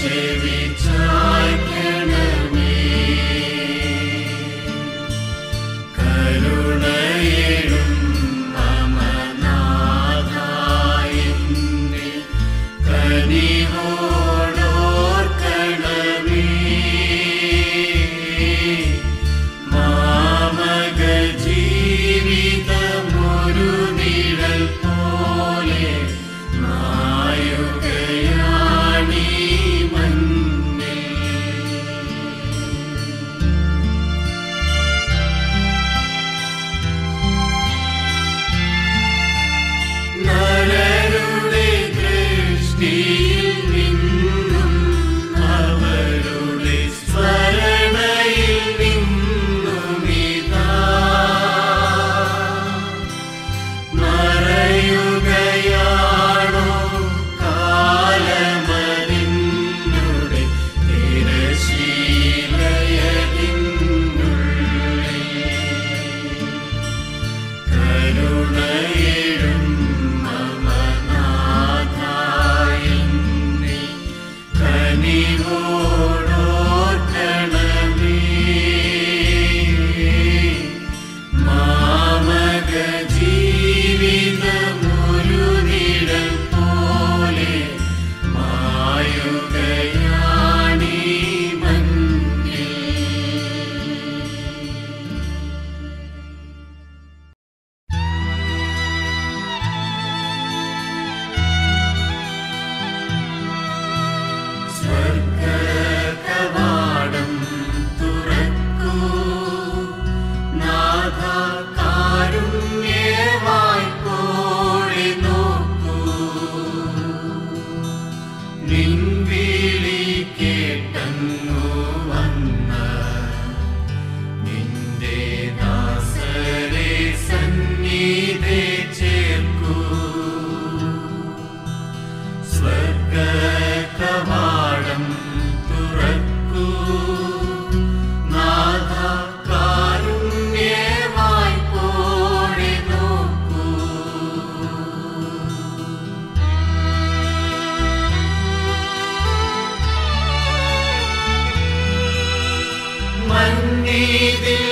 മന്നീതിൽ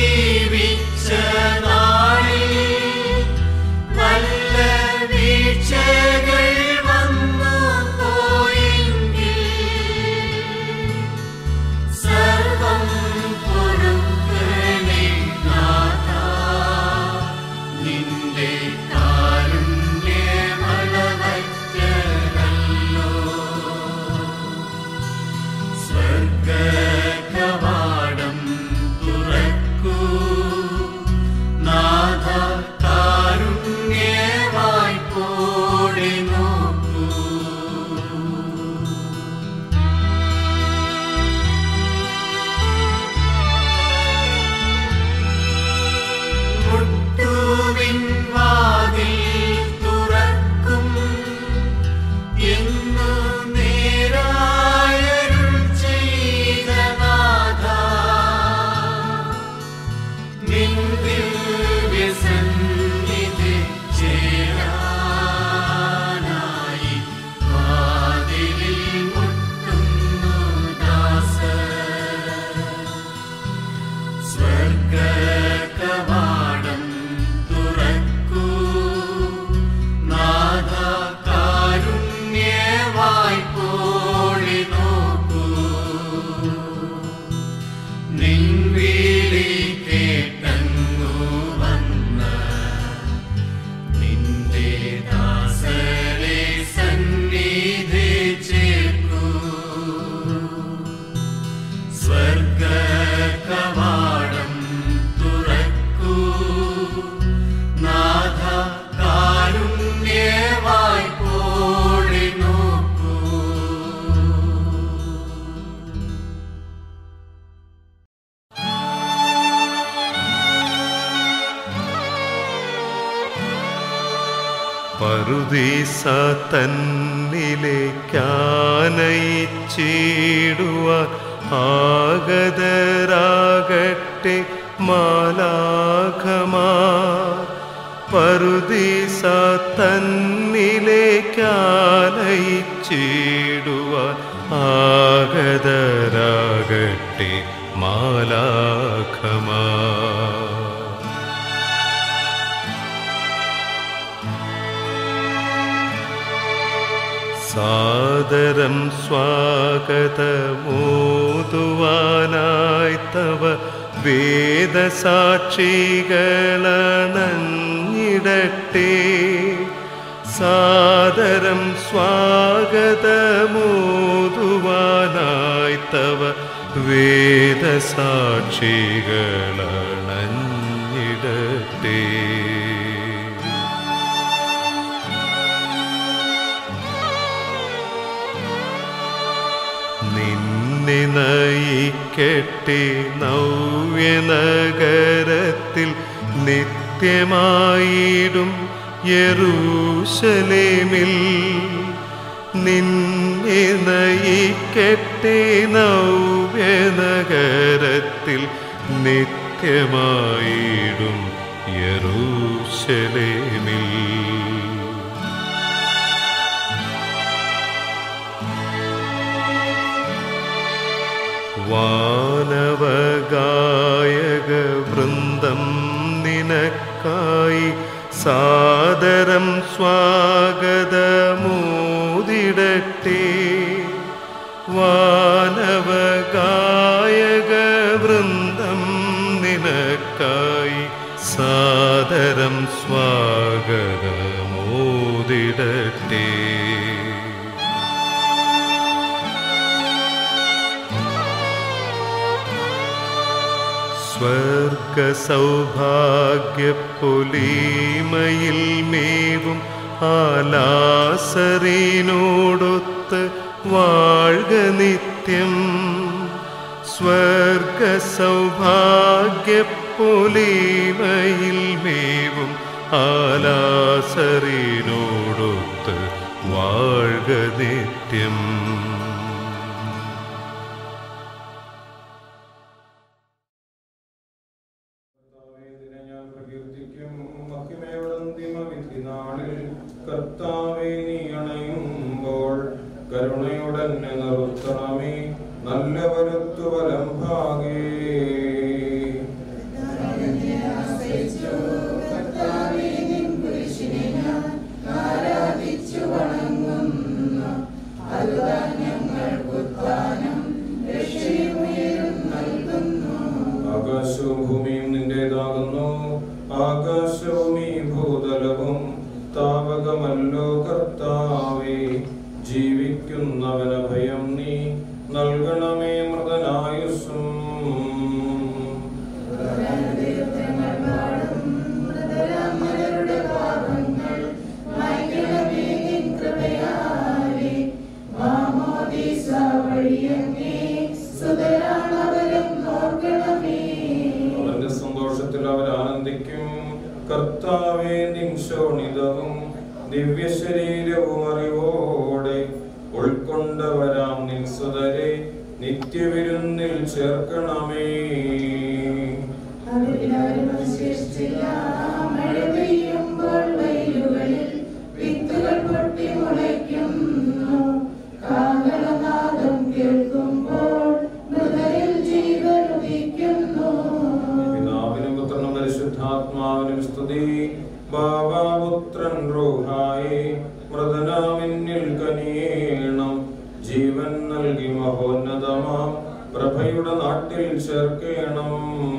ജീവിച്ച നാളിൽ നല്ല വീഴ്ചകൾ വന്നു പോയെങ്കിൽ സർവം പൊറുക്കണേ നാഥാ. നിന്റെ കാരുണ്യമളവറ്റതല്ലോ സ്വർഗകവാടം തുറക്കൂ നാഥ കാരുണ്യമായി പോടി നോക്കൂ മുട്ടുവിൻ വാതിൽ തുറക്കും എന്നു നേരായരുൾ ചെയ്ത നാഥ നിൻ ദിവ്യസന്നിധി ചേരാനായി വാതിലിൽ മുട്ടുന്നു ദാസർ സ്വർഗകവാടം തുറക്കൂ നാഥ കാരുണ്യമായി പോടി നോക്കൂ നിൻ വിളി കേട്ടങ്ങു വന്ന നിന്റെ ദാസരെ സന്നിധി ചേർക്കൂ സ്വർഗകവാടം തുറക്കൂ നാഥ കാരുണ്യമായി പോടി നോക്കൂ പറുദീസ തന്നിലേക്കാനയിച്ചിടുവാൻ ആഗതരാകട്ടെ മാലാഖമാ പറുദീസ തന്നിലേക്കാനയിച്ചിടുവാൻ ആഗതരാകട്ടെ മാലാഖമാ സാദരം സ്വാഗതമോതുവാനായി തവ വേദസാക്ഷികളണഞ്ഞിടട്ടെ സാദരം സ്വാഗതമോതുവാനായി തവ വേദസാക്ഷികളണഞ്ഞിടട്ടെ നിന്നെ നയിക്കട്ടെ നവ്യനഗരത്തിൽ നിത്യമായിടും യറൂശലേമിൽ നിന്നെ നയിക്കട്ടെ നവ്യനഗരത്തിൽ നിത്യമായിടും യറൂശലേമിൽ വാനവഗായക വൃന്ദം നിനക്കായി സാദരം സ്വാഗതമോദിടട്ടെ വാനവഗായക വൃന്ദം നിനക്കായി സാദരം സ്വാഗതമോദിടട്ടെ സ്വർഗ സൗഭാഗ്യപ്പൊലീമയിൽ മേവും ആലാസറിനോടൊത്ത് വാഴ്ക നിത്യം സ്വർഗ സൗഭാഗ്യപ്പൊലീമയിൽ മേവും ആലാസറിനോടൊത്ത് വാഴ്ക നിത്യം കർത്താവേ, നിന്നെ ഞാൻ പ്രകീർത്തിക്കും. മഹിമയോടന്തിമവിധിനാളിൽ കർത്താവേ നീ അണയുമ്പോൾ കരുണയുടന്നെ നിർത്തണമേ നല്ല വരുത്തു വലം ഭാഗേ ആകാശവും ഭൂമിയും നിന്റേതാകുന്നു ആകാശവും ഈ ഭൂതലവും താവകമല്ലോ കർത്താവേ ജീവിക്കുന്നവന ഭയം നീ നൽകണമേ മൃതനായുസ്സും അവന്റെ സന്തോഷത്തിൽ അവർ ആനന്ദിക്കും കർത്താവേ നിംശോണിതവും ദിവ്യ ശരീരവും അറിവോടെ ഉൾക്കൊണ്ടവരാം നിൻസുതരെ നിത്യവിരുന്നിൽ ചേർക്കണമേ മഴ പെയ്യുമ്പോൾ വയലുകളിൽ വിത്തുകൾ പൊട്ടി മുളയ്ക്കുന്നു കാഹളനാദം കേൾക്കുമ്പോൾ മൃതരിൽ ജീവൻ ഉദിക്കുന്നു പിതാവിനും പുത്രനും പരിശുദ്ധാത്മാവിനും സ്തുതി ബാബാപുത്രൻ റൂഹായി മൃതനാമിന്നിൽ കനിയേണം ജീവൻ നൽകി മഹോന്നതമാം പ്രഭയുടെ നാട്ടിൽ ചേർക്കേണം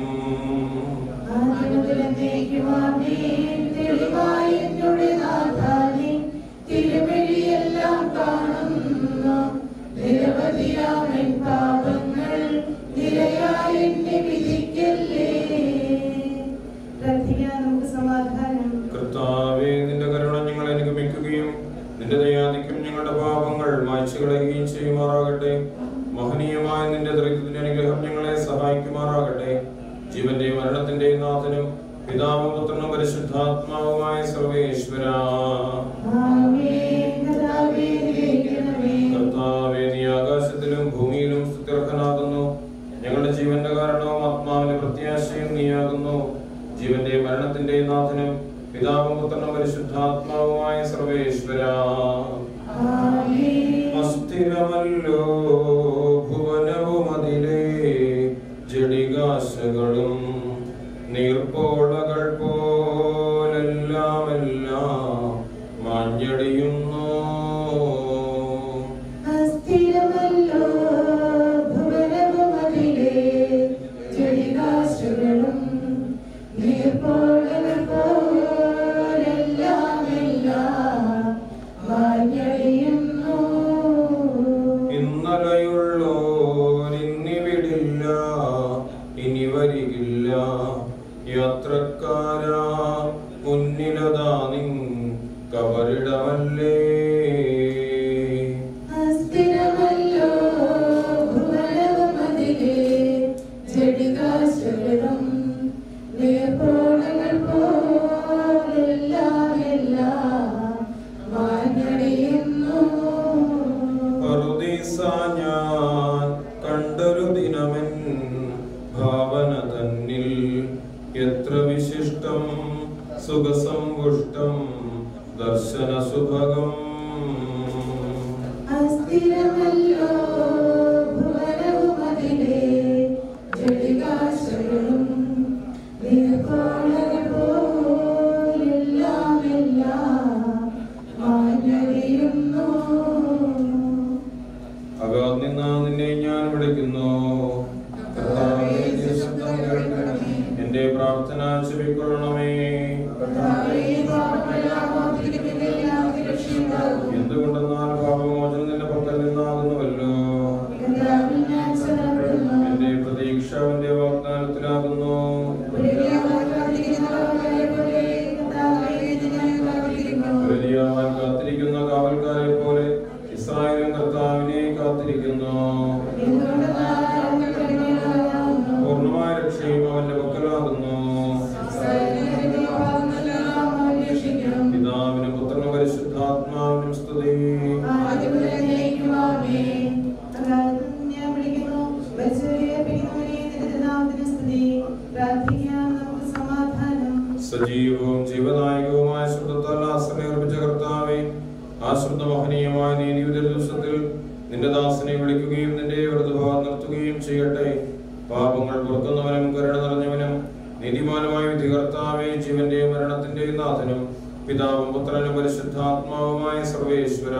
തെളിവായി എന്നുടെ നാഥാനെ തിരുവഴിയെല്ലാം കാണുന്നു നിരവധിയാമൻ പാപങ്ങൾ നിരയായി എന്നെ വിധിക്കല്ലേ പ്രാർത്ഥിക്കാം നമുക്ക് സമാധാനം കർത്താവേ നിന്റെ കരുണ ഞങ്ങൾ അനുഗമിക്കുകയും നിന്റെ ദയാദിക്കും ഞങ്ങളുടെ പാപങ്ങൾ മായ്ച്ചു കളയുകയും ചെയ്യുമാറാകട്ടെ മഹനീയമായ നിന്റെ ദരിദ്രത്തിന്റെ അനുഗ്രഹം ഞങ്ങളെ സഹായിക്കുമാറാകട്ടെ ജീവന്റെയും മരണത്തിന്റെയും നാഥനും പിതാവും പുത്രനും പരിശുദ്ധാത്മാവുമായ സർവേശ്വര ആമേൻ കർത്താവേ ഗ്രഹിക്കണമേ കർത്താവേ നീ ആകാശത്തിലും ഭൂമിയിലും സ്തുത്യർഹനാകുന്നു ഞങ്ങളുടെ ജീവന്റെ കാരണവും ആത്മാവിന്റെ പ്രത്യാശയും നീയാകുന്നു ജീവന്റെയും മരണത്തിന്റെയും നാഥനും പിതാവും പുത്രനും പരിശുദ്ധാത്മാവുമായ സർവേശ്വര ആമേൻ അസ്ഥിരമല്ല അസ്ഥിരമല്ലോ ഭുവനവും അതിലെ ജടികാശകളും നീർപ്പോളകൾ പോലെല്ലാം എല്ലാം മാഞ്ഞടിയുന്നു അസ്ഥിരമല്ലോ ഭുവനവുമതിലെ ജടികാശകളും നീർപ്പോളകൾ പോലെല്ലാം എല്ലാം മാഞ്ഞടിയുന്നു. ഇന്നലെയുള്ളോ നിന്നിവിടില്ല ഇനി വരികില്ല യാത്രക്കാരാ മുന്നിലതാ നിൻ കബറിടമല്ലേ അസ്ഥിരമല്ലോ ഭുവനവുമതിലെ ജടികാശകളും നീർപ്പോളകൾ പോലെല്ലാം എല്ലാം മാഞ്ഞടിയുന്നു. പറുദീസ ഞാൻ കണ്ടൊരു ദിനമെൻ ഭാവന തന്നിൽ എത്ര വിശിഷ്ടം സുഖസമ്പുഷ്ടം ദർശന സുഭഗം അസ്ഥിരമല്ലോ ഭുവനവുമതിലെ ജടികാശകളും നീർപ്പോളകൾ പോലെല്ലാം എല്ലാം മാഞ്ഞടിയുന്നു. അകാൽ നിന്നാ നിന്നെ ഞാൻ വിളിക്കുന്നു കർത്താവേ, നിന്റെ ശബ്ദം കേൾക്കണമേ. എന്റെ പ്രാർത്ഥന ചെവിക്കൊള്ളണമേ കർത്താവേ, പാപമെല്ലാം ഓർത്തിരിക്കുന്നെല്ലാം രക്ഷയുണ്ടാകും. എന്തുകൊണ്ടെന്നാൽ പാപമോചനം നിന്റെ പക്കൽ നിന്നാകുന്നുവല്ലോ കർത്താവിൽ ഞാൻ ശരണപ്പെടുന്നു. എന്റെ പ്രതീക്ഷ അവന്റെ വാഗ്ദാനത്തിലാകുന്നു ഉയരേവാൻ കാത്തിരിക്കുന്നവരെ പോലെ കർത്താവേ, നിന്നെ കാത്തിരിക്കുന്നു. വലിയവാൻ കാത്തിരിക്കുന്ന കാവൽക്കാരെ പോലെ ഇസ്രായേലും കർത്താവിനെ കാത്തിരിക്കുന്നു എന്തുകൊണ്ടെന്നാൽ അവൻ കരുണയുള്ളവനാകുന്നു. പൂർണ്ണമായ രക്ഷയും അവന്റെ പക്കലാകുന്നു ഇസ്രായേലിന്റെ പാപങ്ങളെല്ലാം അവൻ രക്ഷിക്കും. പിതാവിനും പുത്രനും പരിശുദ്ധാത്മാവിനും സ്തുതി ആദ്യം മുതൽ എന്നേക്കും ആമേൻ. അതായത് ഞാൻ വിളിക്കുന്നു മരിച്ചവരെ അർപ്പിക്കുന്നവനെ നിന്റെ തിരുനാമത്തിന് സ്തുതി. പ്രാർത്ഥിക്കാം നമുക്ക് സമാധാനം സജീവവും ജീവനായകവുമായ ശബ്ദത്താൽ ആശ്രയമർപ്പിച്ച കർത്താവെ ആ ശബ്ദമഹനീയമായ നീതിയുടെ ദിവസത്തിൽ നിന്റെ ദാസനെ വിളിക്കുകയും നിന്റെ വ്രതഭാവം നിർത്തുകയും ചെയ്യട്ടെ പാപങ്ങൾ പുറക്കുന്നവനും കരുണ നിറഞ്ഞവനും നീതിമാനുമായ വിധി കർത്താവെ ജീവന്റെയും മരണത്തിന്റെയും നാഥനും പിതാവും പുത്രനും പരിശുദ്ധാത്മാവുമായ സർവേശ്വര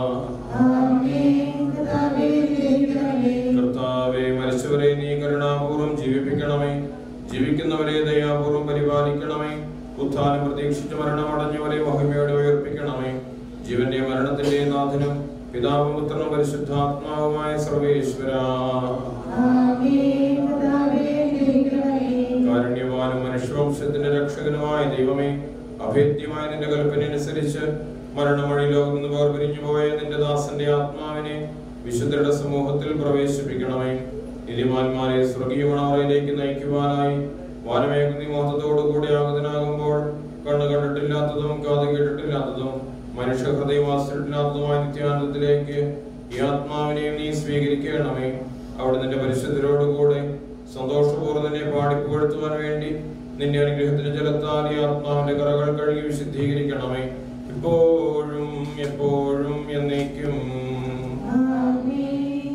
ആമേൻ. കർത്താവേ, അനുഗ്രഹിക്കണമേ. കർത്താവെ മരിച്ചവരെ നീ കരുണാപൂർവ്വം ജീവിപ്പിക്കണമേ ജീവിക്കുന്നവരെ ദയാപൂർവ്വം പരിപാലിക്കണമേ ഉത്ഥാനം പ്രതീക്ഷിച്ച് മരണമടഞ്ഞവരെ മഹിമയോടെ ഉയർപ്പിക്കണമേ ജീവന്റെ മരണത്തിന്റെ നാഥനും പിതാവും പുത്രനും പരിശുദ്ധാത്മാവുമായ സർവേശ്വര ആമേൻ. കർത്താവേ, അനുഗ്രഹിക്കണമേ. കാരുണ്യവാനും മനുഷ്യവംശത്തിന്റെ രക്ഷകനുമായ ദൈവമേ അഭേദ്യമായ നിന്റെ കൽപ്പനയനുസരിച്ച് മരണമഴി ലോകം നിന്ന് വേർപിരിഞ്ഞു പോയ നിന്റെ ദാസന്റെ ആത്മാവിനെ വിശുദ്ധരുടെ സമൂഹത്തിൽ പ്രവേശിപ്പിക്കണമേ നീതിമാന്മാരെ സ്വർഗീയ മണവറയിലേക്ക് നയിക്കുവാനായി വാനമേഘ മോഹത്തോടു കൂടി ആകുതനാകുമ്പോൾ കണ്ണു കണ്ടിട്ടില്ലാത്തതും കാത് കേട്ടിട്ടില്ലാത്തതും മനുഷ്യ ഹൃദയവാസിട്ടില്ലാത്തതുമായ നിത്യാനന്ദത്തിലേക്ക് ഈ ആത്മാവിനെയും നീ സ്വീകരിക്കണമേ അവിടെ നിന്റെ പരിശുദ്ധരോടുകൂടെ സന്തോഷപൂർവ്വം നിന്നെ പാടിപ്പുകഴ്ത്തുവാൻ വേണ്ടി നിന്റെ അനുഗ്രഹത്തിന് ജലത്താൽ ഈ ആത്മാവിന്റെ കറകൾ കഴുകി വിശുദ്ധീകരിക്കണമേ ഇപ്പോഴും എപ്പോഴും എന്നേക്കും ആമേൻ.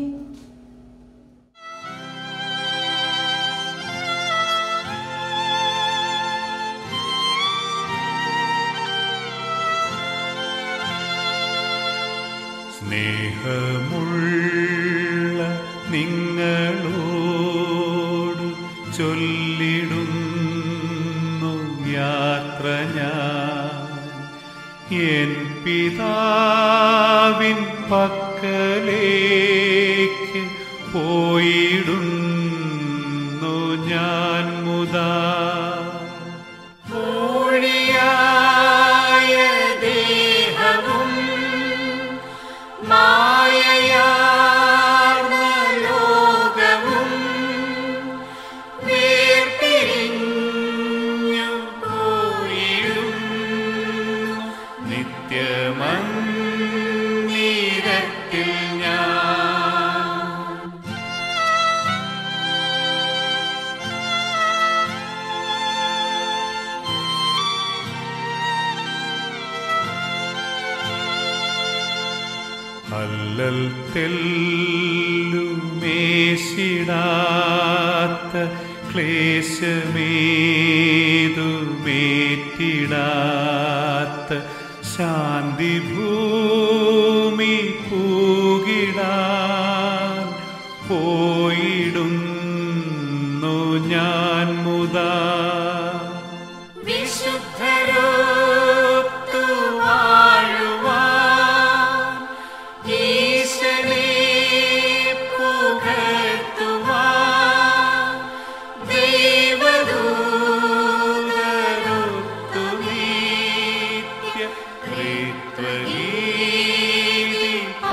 സ്നേഹമുള്ള നിങ്ങളോട് ചൊല്ലിടുന്നു യാത്ര ഞാൻ എൻ പിതാവിൻ പക്കലേക്ക് പോയിടുന്നു ഞാൻ മുതാ ൂഴിയായ ദേഹവും മായയാർന്ന ലോകവും വേർപിരിഞ്ഞു പോയിടും നിത്യമന്ദിരത്തിൽ ഞാൻ അല്ലൽ തെൽ ക്ലേശമേതുമേറ്റിടാത്ത ശാന്തി ഭൂമി പൂകിടാൻ പോയിടുന്നു ഞാൻ മുതാ വിശുദ്ധരോത്തു വാഴുവാൻ ഈശനെ പുകഴ്ത്തുവാൻ ദൈവദൂതരൊത്തു നിത്യ ത്രിത്വഗീതി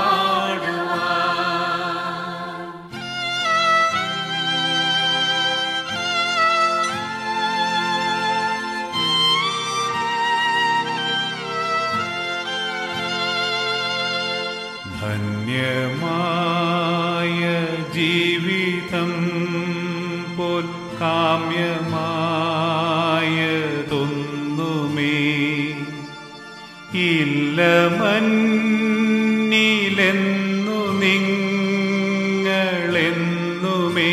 പാടുവാൻ ധന്യമായ ജീവിതം പോൽ കാമ്യമായതൊന്നുമേ ഇല്ല മന്നിലെന്നു നിങ്ങളെന്നുമേ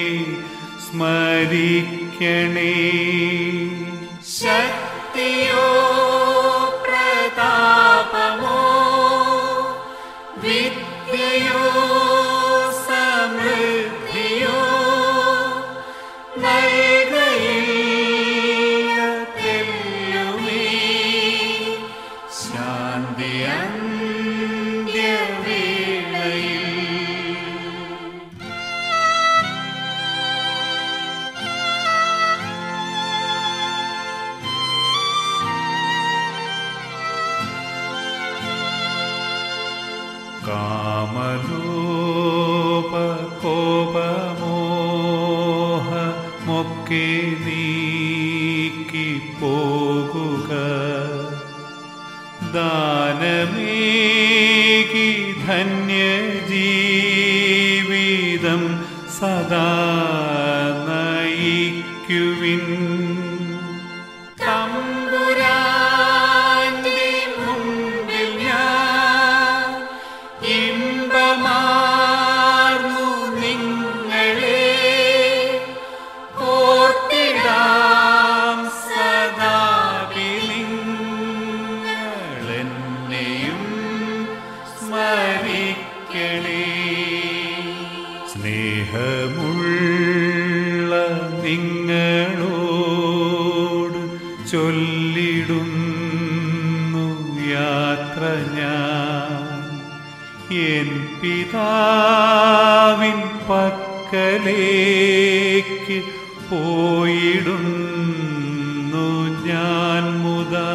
സ്മരിക്കണേ ശക്തിയോ പ്രതാപമോ വിദ്യയോ സമൃദ്ധിയോ നൽകയില്ലതെല്ലുമേ ശാന്തി അന്ത്യവേളയിൽ കാമലോപകോപമോഹമൊക്കെ നീക്കി പോകുക ദാനമേകി ധന്യജീവിതം സദാ നയിക്കുവിൻ തമ്പുരാന്റെ മുൻപിൽ ഞാൻ ഇമ്പമാർന്നു നിങ്ങളെ ഓർത്തിടാം സദാ നിങ്ങളെന്നെയും സ്മരിക്കണേ സ്നേഹമുള്ള നിങ്ങളോട് ചൊല്ലിടുന്നു യാത്ര ഞാൻ എൻ പിതാവിൻ പക്കലേക്ക് പോയിടുന്നു ഞാൻ മുതാ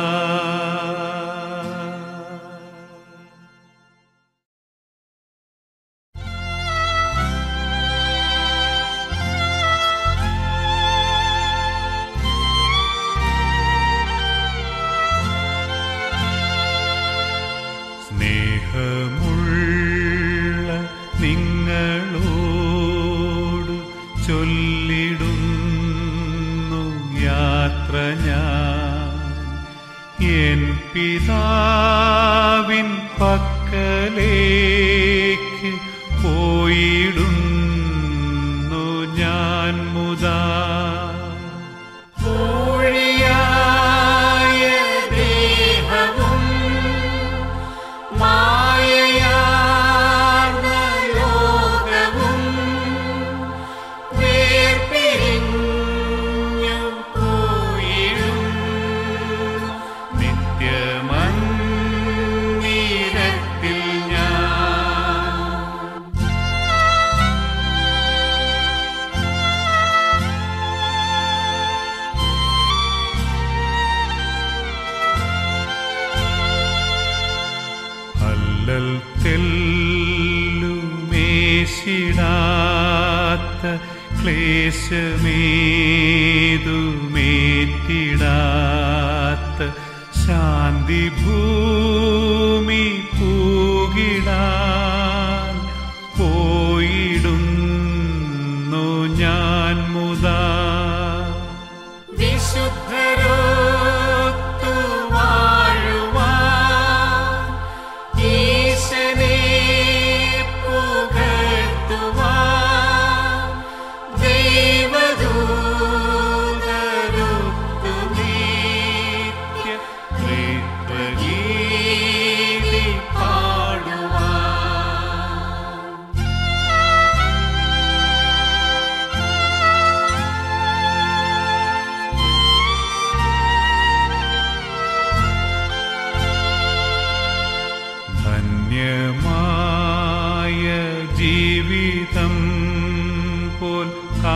സ്നേഹമുള്ള നിങ്ങളോട് ചൊല്ലിടുന്നു യാത്ര ഞാൻ എൻ പിതാവിൻ പക്കലേക്ക് പോയിടുന്നു ഞാൻ മുതാ ൂഴിയായ ദേഹവും മായയാർന്ന ലോകവും വേർപിരിഞ്ഞു പോയിടും നിത്യമന്ദിരത്തിൽ ഞാൻ അല്ലൽ തെല്ലുമേശിടാത്ത ക്ലേശമേതുമേറ്റിടാത്ത ശാന്തി ഭൂമി പൂകിടാൻ പോയിടുന്നു ഞാൻ മുതാ വിശുദ്ധരോത്തു വാഴുവാൻ ഈശനെ പുകഴ്ത്തുവാൻ ജീവിതം പോൽ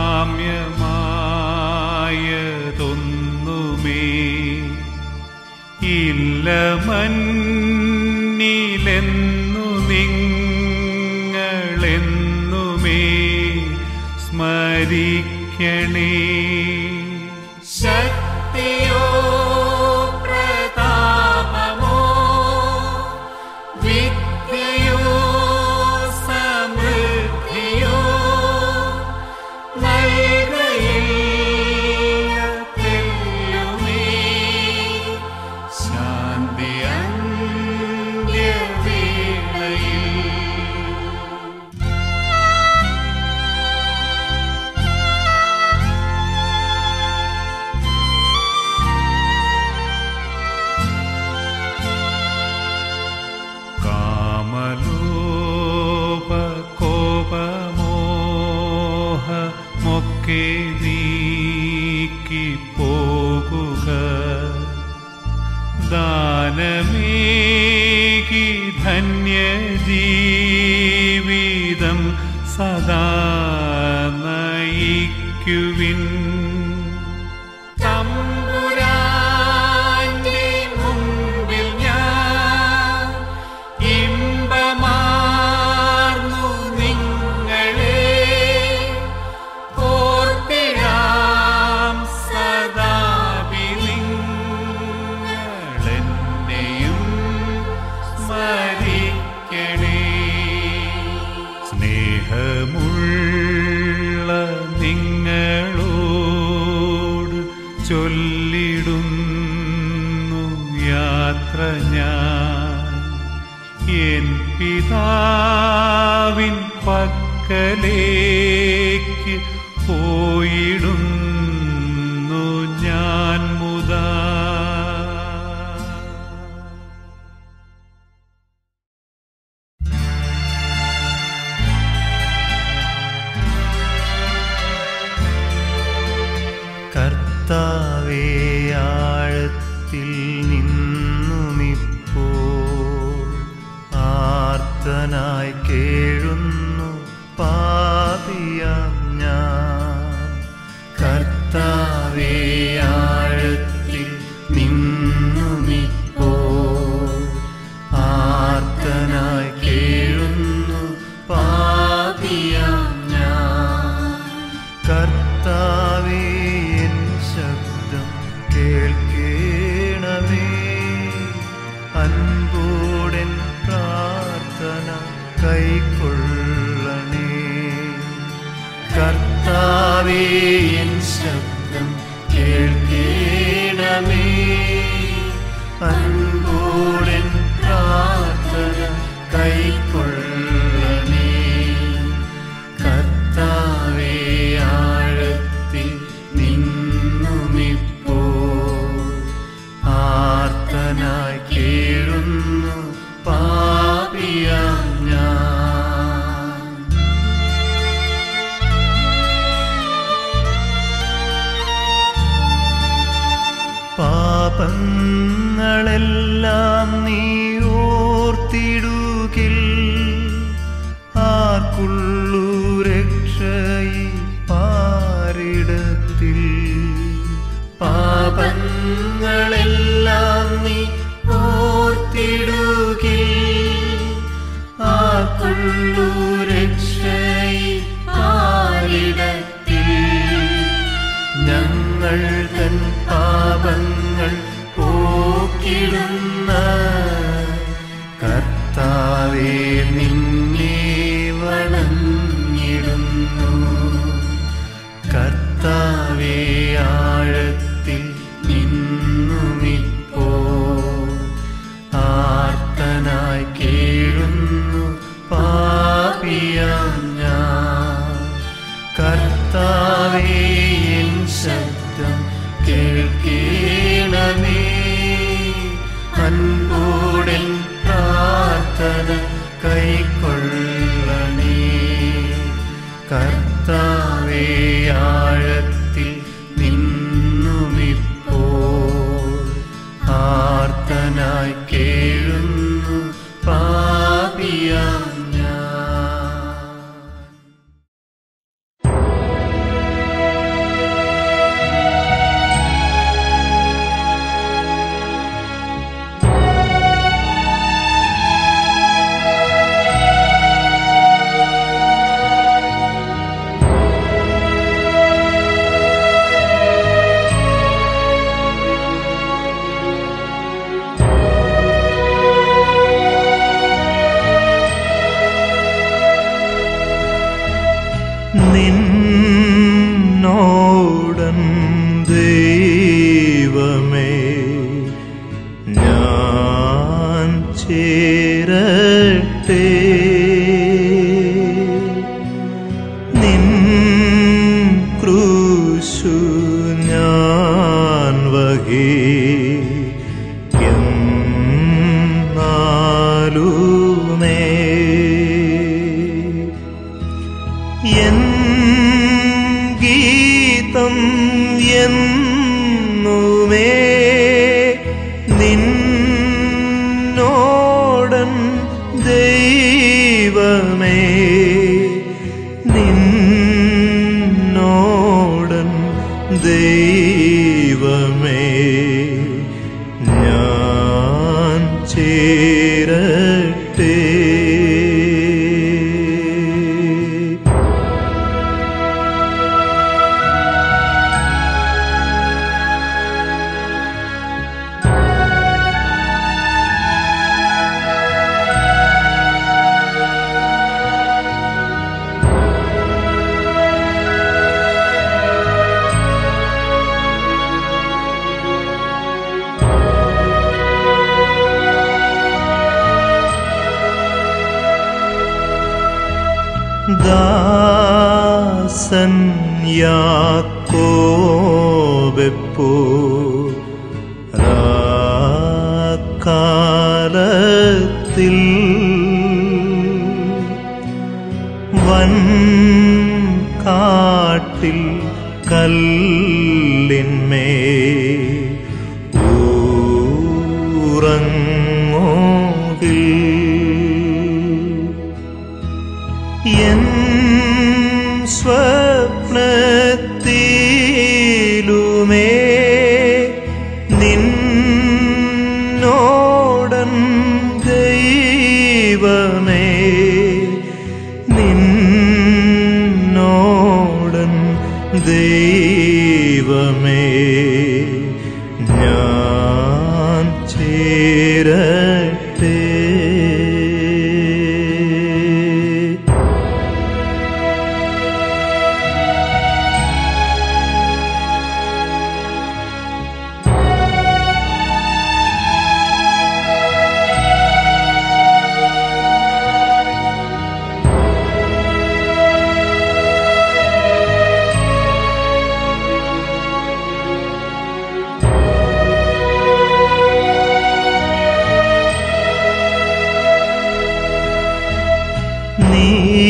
കാമ്യമായതൊന്നുമേ ഇല്ല മന്നിലെന്നു നിങ്ങളെന്നുമേ സ്മരിക്കണേ ശക്തിയോ പ്രതാപമോ വിദ്യയോ സമൃദ്ധിയോ നൽകയില്ലതെല്ലുമേ ശാന്തി അന്ത്യവേളയിൽ കാമലോപ കോപമോഹ മൊക്കെ നീക്കി പോകുക ദാനമേകി ധന്യ ജീവിതം സദാ നയിക്കുവിൻ തമ്പുരാന്റെ മുൻപിൽ ഞാൻ ഇമ്പമാർന്നു നിങ്ങളെ ഓർത്തിടാം സദാപിലിങ്ങളെന്നെയും സ്മരിക്കണേ സ്നേഹമുള്ള നിങ്ങളോട് ചൊല്ലിടുന്നു യാത്ര ഞാൻ എൻ പിതാവിൻ പക്കലേക്ക് പോയിടുന്നു ഞാൻ മുതാ കർത്താവേ ആഴത്തിൽ നിന്നുമിപ്പോൾ ആർത്തനായി കേഴുന്നു പാപിയാം ഞാൻ കർത്താവേ ആഴത്തിൽ നിന്നുമിപ്പോൾ ആർത്തനായി കേഴുന്നു പാപിയാം ഞാൻ കർത്താവേ എൻ ശബ്ദം കേൾക്കേണമേ അൻപോടൻ പ്രാർത്ഥന കൈക്കൊള്ളണേ കർത്താവേ എൻ ശബ്ദം കേൾക്കേണമേ അൻപോടൻ പ്രാർത്ഥന കൈക്കൊള്ളണേ കർത്താവേ ആഴത്തിൽ നിന്നുമിപ്പോൾ ആർത്തനായി കേഴുന്നു പാപിയാം ഞാൻ പാപങ്ങളെല്ലാം നീ ഓർത്തിടുകിൽ ആർക്കുള്ളൂ രക്ഷയി പാരിടത്തിൽ പാപങ്ങളെല്ലാം നീ ഓർത്തിടുകിൽ ആർക്കുള്ളൂ രക്ഷയി പാരിടത്തിൽ ഞങ്ങൾ തൻ പാപങ്ങൾ പോക്കിടുന്ന കർത്താവേ നിന്നെ വണങ്ങിടുന്നു കർത്താവേ ആഴത്തിൽ നിന്നുമിപ്പോൾ ആർത്തനായി കേഴുന്നു പാപിയാം ഞാൻ കർത്താവേ എൻ ശബ്ദം കേൾക്കേണമേ അൻപോടൻ പ്രാർത്ഥന കൈക്കൊള്ളണേ കർത്താവേ ആഴത്തിൽ നിന്നുമിപ്പോൾ ആർത്തനായി കേഴുന്നു പാപിയാം ഞാൻ നിന്നോടൻ ദൈവമേ ഞാൻ ചേരട്ടെ നിൻ ക്രൂശു ഞാൻ വഹിക്കുന്നാലുമേ എൻ ഗീതം എന്നുമേ നിന്നോടൻ ദൈവമേ നിന്നോടൻ ദൈവമേ ഞാൻ ചേരട്ടെ ദാസൻ യാക്കോബെപ്പോ കാലത്തിൽ വൻ കാട്ടിൽ കല്ലിന്മേ ൂറങ്ങോകിൽ എൻ സ്വപ്നത്തിലുമേ നിന്നോടൻ ദൈവമേ നിന്നോടൻ ദൈവമേ ഞാൻ ചേരട്ടെ നീ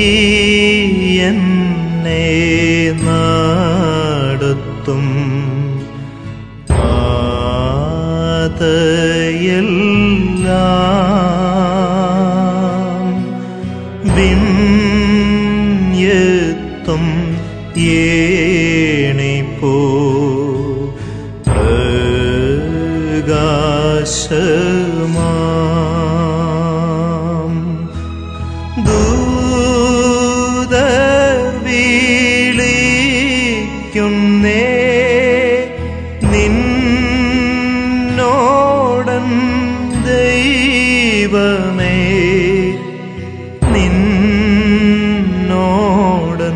എന്നെ നടത്തും പാതയെല്ലാം വിണ്യെത്തും ഏണിപ്പോ പ്രകാശമാം ദൂതർ വിളിക്കുന്നേ നിന്നോടൻ ദൈവമേ നിന്നോടൻ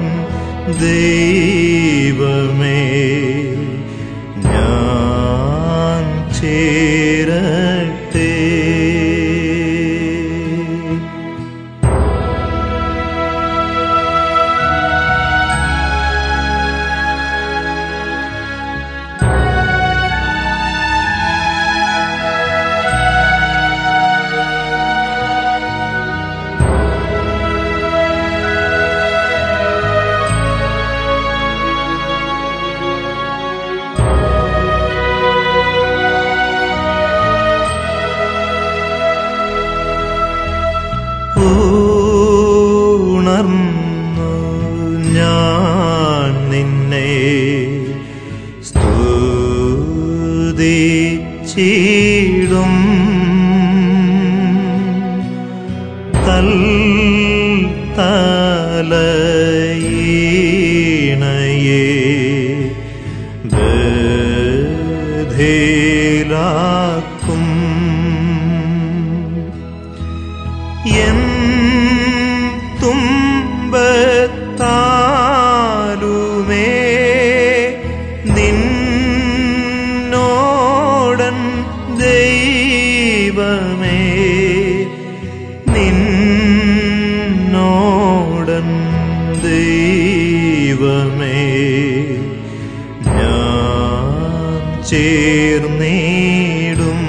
ദൈവമേ ഞാൻ ചേരട്ടെ ഉണർന്നു ഞാൻ നിന്നെ സ്തുതിച്ചിടും തൽ തലയിണയേ ബധിലാക്കും എൻ തുമ്പത്താ ദൈവമേ ഞാൻ ചേർന്നിടും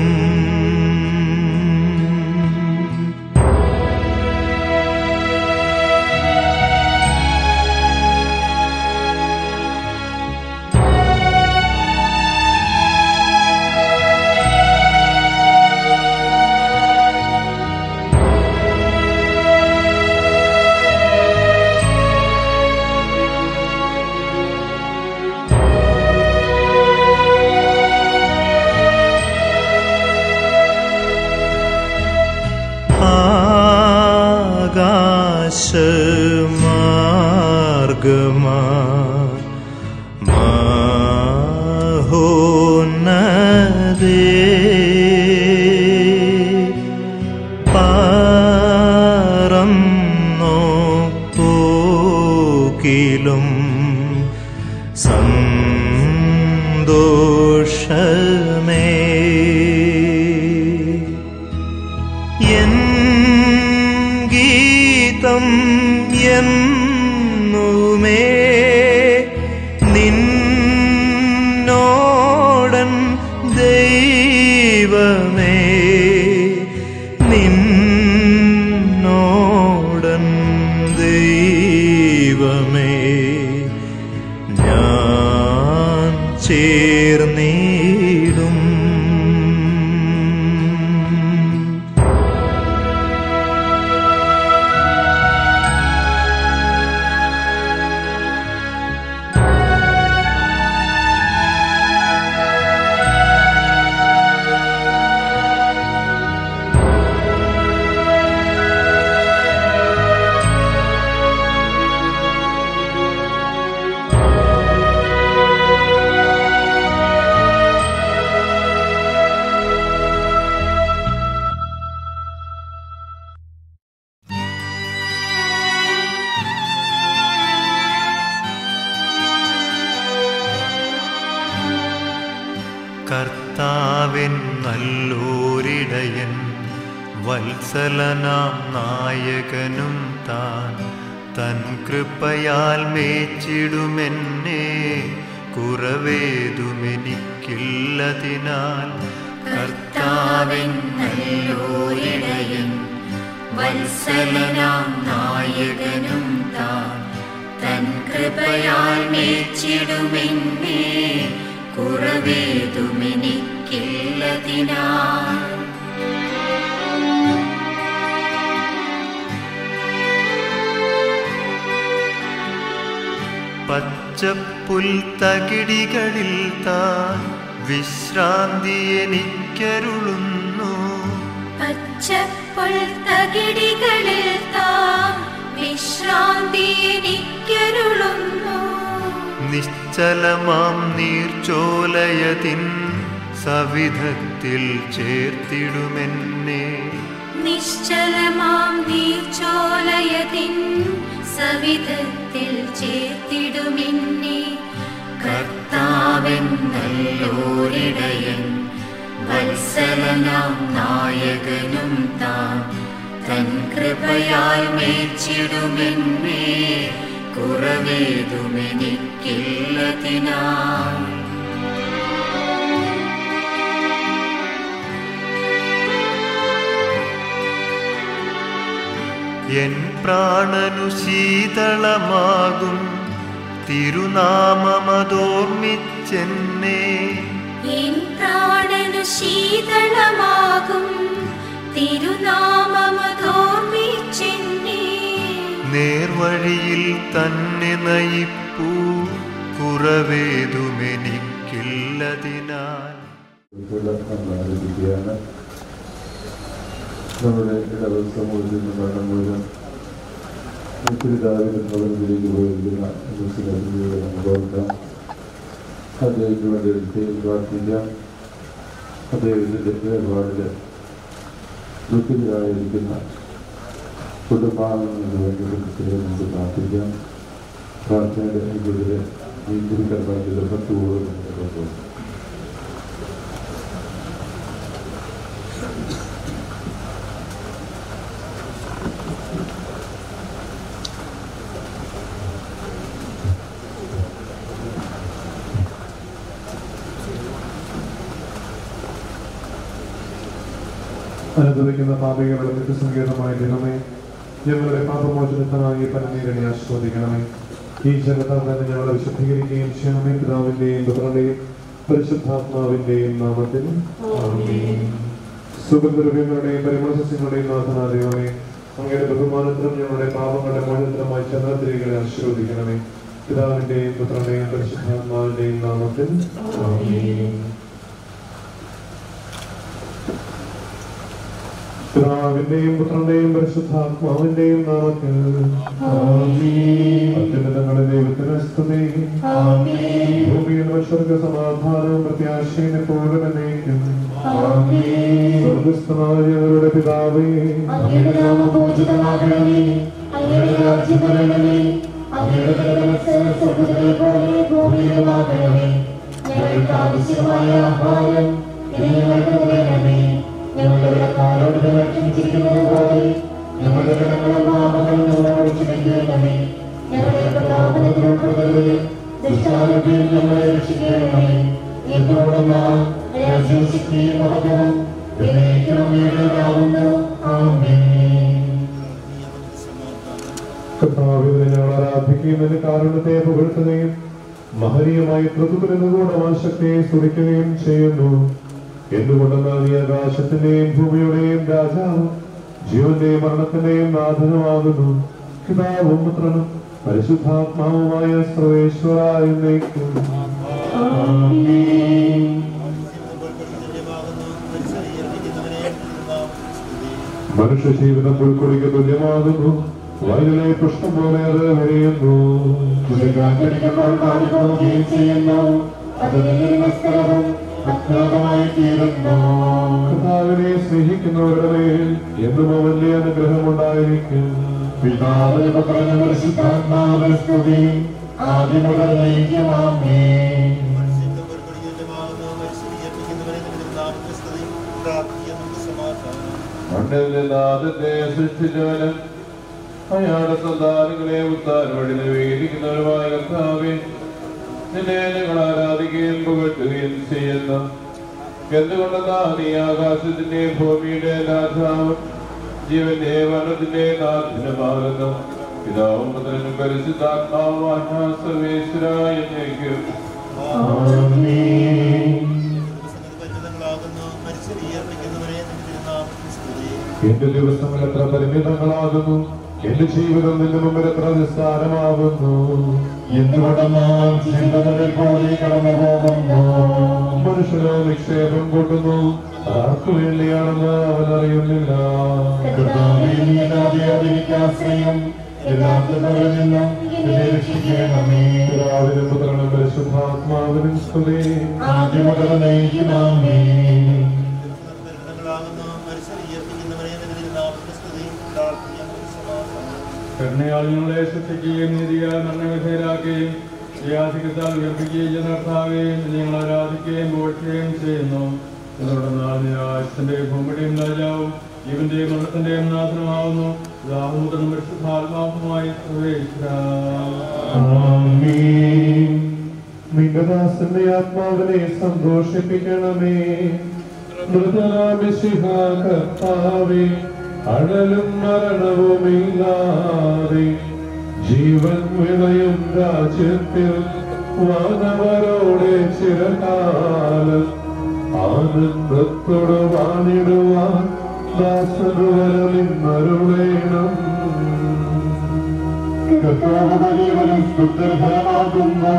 ആകാശമാർഗമാ മഹോന്നതേ പാറന്നോ പോക്കിലും സന്തോഷമേ എൻ ഗീതം എന്നുമേ നിന്നോടൻ ദൈവമേ നിന്നോടൻ ദൈവമേ ഞാൻ ചേർന്നിടും കർത്താവിൻ നല്ലൂരിടയൻ വത്സലനാം നായകനും താൻ തൻ കൃപയാൽ മേച്ചിടുമെന്നെ കുറവേതുമെനിക്കില്ലതിനാൽ കർത്താവിൻ നല്ലോരിടയൻ വത്സലനാം നായകനും താൻ തൻ കൃപയാൽ മേച്ചിടുമെന്നെ കുറവേതുമെനിക്കില്ലതിനാൽ പച്ചപ്പുൽ തകിടികളിൽ താൻ വിശ്രാന്തി എനിക്കരുളുന്നു പച്ചപ്പുൽ തകിടികളിൽ താം വിശ്രാന്തി എനിക്കരുളുന്നു നിശ്ചലമാം നീർച്ചോലയതിൻ സവിധത്തിൽ ചേർത്തിടുമെന്നെ നിശ്ചലമാം നീച്ചോലയതിൻ സവിധത്തിൽ ചേർത്തിടുമെന്നെ കർത്താവൻ നല്ലോരിടയൻ വത്സലനാം നായകനും താൻ തൻ കൃപയാൽ മേച്ചിടുമെന്നെ കുറവേതുമെനിക്കില്ലതിനാൽ എൻ പ്രാണനു ശീതളമാകും തിരുനാമമതോർമ്മിച്ചെന്നെ എൻ പ്രാണനു ശീതളമാകും തിരുനാമമതോർമ്മിച്ചെന്നെ നേർവഴിയിൽ തന്നെ നയിപ്പൂ കുറവേതുമെനിക്കില്ലതിനാൽ ആരംഭിക്കുകയാണ് നമ്മുടെ ഇടവൽ സമൂഹത്തിൽ നിന്നാണ് മുഴുവൻ ഒത്തിരി ദാരിദ്ര്യത്തിലേക്ക് പോയിരിക്കുന്ന മുസ്ലിം നമുക്ക് ഓർക്കാം അദ്ദേഹത്തിന് വേണ്ടി ദൈവം പ്രാർത്ഥിക്കാം അദ്ദേഹത്തിൻ്റെ വേർപാടിൽ ദുഃഖിതരായിരിക്കുന്ന കുടുംബാംഗങ്ങൾക്ക് വേണ്ടി പ്രത്യേകം നമുക്ക് പ്രാർത്ഥിക്കാം പ്രാർത്ഥനയുടെ ഇതിലെ ഈ തിരുക്കർമ്മത്തിൽ പത്ത് കൂടുതൽ നമുക്ക് കൊണ്ടുപോകും അനുഭവിക്കുന്ന പാപികളുടെ നിത്യസങ്കീർണമായ ദിനമേ ഞങ്ങളുടെ പാപമോചനത്തിനായി പരനീരനെ ആസ്വദിക്കണമേ ഈ ജഗത്താൽ തന്നെ ഞങ്ങളെ വിശുദ്ധീകരിക്കുകയും ചെയ്യണമേ പിതാവിന്റെയും പുത്രന്റെയും പരിശുദ്ധാത്മാവിന്റെയും നാമത്തിൽ സുഗന്ധദ്രവ്യങ്ങളുടെയും പരിമള സസ്യങ്ങളുടെയും നാഥനാദൈവമേ അങ്ങയുടെ ബഹുമാനത്തിനും ഞങ്ങളുടെ പാപങ്ങളുടെ മോചനത്തിനുമായി ചന്ദ്രത്തിരികളെ ആശീർവദിക്കണമേ പിതാവിന്റെയും പുത്രന്റെയും പരിശുദ്ധാത്മാവിന്റെയും നാമത്തിൽ ആമേൻ. പിതാവിന്റെയും പുത്രന്റെയും പരിശുദ്ധാത്മാവിന്റെയും നാമത്തിൽ അത്യുന്നതങ്ങളുടെ ദൈവത്തിന് സ്തുതി ഭൂമിയിൽ മനുഷ്യർക്ക് സമാധാനവും പ്രത്യാശയും എപ്പോഴും എന്നേക്കും സ്വർഗസ്ഥനായ ഞങ്ങളുടെ പിതാവേ അങ്ങയുടെ നാമം പൂജിതമാകണമേ അങ്ങയുടെ രാജ്യം വരണമേ അങ്ങയുടെ തിരുമനസ്സ് സ്വർഗ്ഗത്തിലെ പോലെ ഭൂമിയിലുമാകണമേ ഞങ്ങൾക്ക് ആവശ്യമായ ആഹാരം ഇന്ന് ഞങ്ങൾക്ക് തരണമേ ഞങ്ങളുടെ കടക്കാരോട് ഞങ്ങൾ ക്ഷമിച്ചിരിക്കുന്നത് പോലെ ഞങ്ങളുടെ കടങ്ങളും പാപങ്ങളും ഞങ്ങളോട് ക്ഷമിക്കണമേ ഞങ്ങളുടെ പ്രതാപനത്തിൽ ഉൾപ്പെടുത്തരുത് ദുഷ്ടാരൂപിയിൽ ഞങ്ങളെ രക്ഷിക്കണമേ എന്നോടെന്നാൽ രാജ്യശക്തിയും മഹത്വവും എന്നേക്കും അങ്ങയുടേതാവുന്നു ആമേൻ കർത്താവിനെ ഞങ്ങൾ ആരാധിക്കുന്നതിന് കാരണത്തെ പുകഴ്ത്തുകയും മഹനീയമായി പ്രതിഫലനകൂടമായ ശക്തിയെ സ്തുതിക്കുകയും ചെയ്യുന്നു എന്തുകൊണ്ടെന്നാൽ ഈ ആകാശത്തിന്റെയും ഭൂമിയുടെയും രാജാവ് ജീവന്റെയും മരണത്തിന്റെയും നാഥനുമാകുന്നു പിതാവും പുത്രനും പരിശുദ്ധാത്മാവുമായ സർവേശ്വര എന്നേക്കും മനുഷ്യ ജീവിതം പുൽക്കൊടിക്ക് തുല്യമാകുന്നു വയലിലെ പുഷ്പം പോലെ അത് വിരിയുന്നു കാറ്റടിക്കുമ്പോൾ കാണിക്കുകയും ചെയ്യുന്നു അത് നീല വസ്ത്രവും അജ്ഞാതമായി തീരുന്നു കർത്താവിനെ സ്നേഹിക്കുന്നവരുടെ മേൽ എന്നും അവന്റെ അനുഗ്രഹം ഉണ്ടായിരിക്കും പിതാവിന് പുത്രന് പരിശുദ്ധാത്മാവിന് സ്തുതി ആദ്യം മുതൽ നയിക്കുമാമേ മണ്ണിൽ നിന്ന് ആദ്യത്തെ സൃഷ്ടിച്ചവനും അയാളുടെ സന്താനങ്ങളെ ഉത്താൻ വഴി നിവേദിക്കുന്നവരുമായ കർത്താവെ നിന്നെ ഞങ്ങൾ ആരാധിക്കുകയും പുകഴ്ത്തുകയും ചെയ്യുന്നു എന്തുകൊണ്ടെന്നാൽ ഈ ആകാശത്തിന്റെ ഭൂമിയുടെ രാജാവും ജീവന്റെ മരണത്തിന്റെ നാഥനുമാകുന്നു പിതാവും പുത്രനും പരിശുദ്ധാത്മാവുമായ സർവേശ്വരായ എന്നേക്കും എന്റെ ദിവസങ്ങൾ എത്ര പരിമിതങ്ങളാകുന്നു എന്റെ ജീവിതം നിന്റെ മുമ്പിൽ എത്ര നിസ്സാരമാകുന്നു എന്തുകൊണ്ടെന്നാൽ ചിന്തകളിൽ പോലെ കടന്നു പോകുന്നു മനുഷ്യനോ നിക്ഷേപം കൊണ്ടുന്നു ആർക്കു വേണ്ടിയാണെന്ന് അവൻ അറിയുന്നില്ല കർത്താവിൽ നീ ആശ്രയം യഥാർത്ഥങ്ങളിൽ നിന്നും എന്നെ രക്ഷിക്കണമേ പിതാവിനും പുത്രനും പരിശുദ്ധാത്മാവിനും സ്തുതി ആദ്യം മുതൽ നയിക്കുമാമേ കരുണയാൽ ഞങ്ങളെ സൃഷ്ടിക്കുകയും നീതിയാൽ മരണവിധേയരാക്കുകയും യാചിക്കത്താൽ ഉയർപ്പിക്കുകയും ചെയ്യുന്ന കർത്താവേയും ഞങ്ങൾ ആരാധിക്കുകയും പോറ്റുകയും ചെയ്യുന്നു തുടർന്നാൽ ആയുസിന്റെ ഭൂമിയുടെയും രാജാവും ജീവന്റെയും മരണത്തിന്റെയും നാഥനമാവുന്നു ദാഹമുദ്രനും പരിശുദ്ധാത്മാവുമായി നിന്റെ ദാസന്റെ ആത്മാവിനെ സന്തോഷിപ്പിക്കണമേ മൃതനാമിശിഹ കർത്താവേ അഴലും മരണവുമില്ലാതെ ജീവൻ വിളയും രാജ്യത്തിൽ വാനവരോടെ ചിരകാലം ആനന്ദത്തോട് വാണിടുവാൻ ദാസനുവരമിന്നരുളേണം കർത്താവ് വലിയവനും സ്തുത്യർഹമാകുന്നു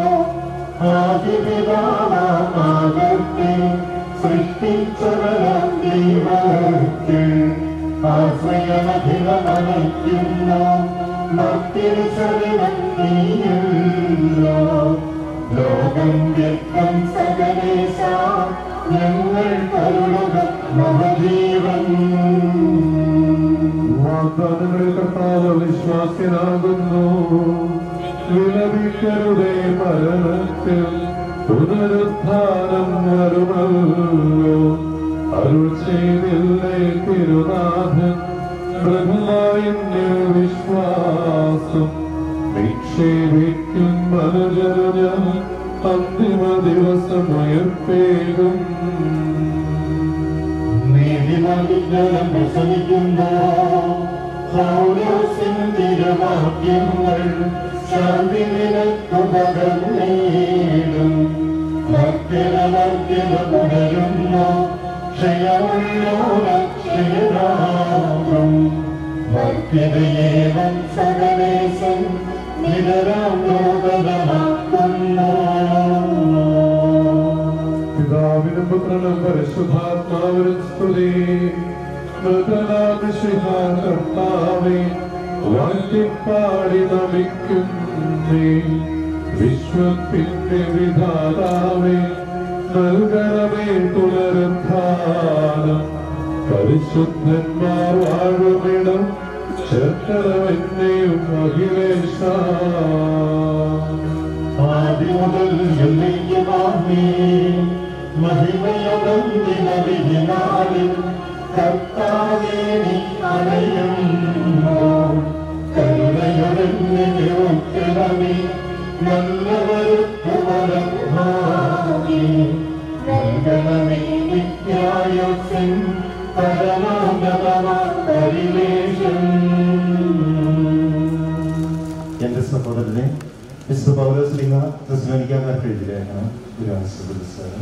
ആദിപിതാവാമാകട്ടെ സൃഷ്ടിച്ചവരാം ദൈവത്തെ ആശ്രയമധികമനയ്ക്കുന്നു ഭക്തിന് ശരണം നീയല്ലോ ലോകം വ്യക്തം സകലേശ ഞങ്ങൾ കരുളുക മഹജീവൻ വാഗ്ദാനങ്ങളിൽ കർത്താവ് വിശ്വാസ്യനാകുന്നു വിലപിക്കരുടെ മരണത്തിൽ പുനരുത്ഥാനം വരുമല്ലോ അരുൾ ചെയ്തില്ലേ തിരുനാഥൻ മൃഗമായെന്നിൽ വിശ്വാസം നിക്ഷേപിക്കും മനുജനു ഞാൻ അന്തിമ ദിവസം ഉയർപ്പേകും നീ നീതിമാൻ വിജ്ഞാനം പ്രസംഗിക്കുമ്പോ പൗലോസിൻ തിരുവാക്യങ്ങൾ ശാന്തി നിനക്കു പകർന്നേടും ഭക്തിരമർത്തിന പുനരുന്നു ക്ഷയമുള്ളോരക്ഷയരാകും ഭക്തിരയേവം സകലേശൻ നിരരാം ലോകമാക്കുന്നു പിതാവിനും പുത്രനും പരിശുദ്ധാത്മാവിനും സ്തുതി കർത്താവേ വാഴ്ത്തിപ്പാടി നമിക്കുന്നേ വിശ്വത്തിന്റെ വിധാതാവേ നൽകണമേ പുനരുദ്ധാനം പരിശുദ്ധന്മാർ വാഴുമിടം ചേർക്കണമെന്നെയും അഖിലേശ ആദിമുതൽ എന്നേക്കുമാമേ മഹിമയോടം ദിനവിനാളിൽ കർത്താവേ നീ അണയുമ്പോൾ കരുണയോടെ ഓർക്കണമേ നല്ലവർക്ക് വരം ഭാവി നൽകണമേ വിദ്യായോസൻ പരമോന്നതമാ പരിവേഷം എന്റെ സഹോദരനെ മിസ്റ്റർ പൗലോസ്ലിംഗ ക്രിസ്തുവനിക്കാർക്ക് എഴുതിയാണ് പുരാണസ്വരം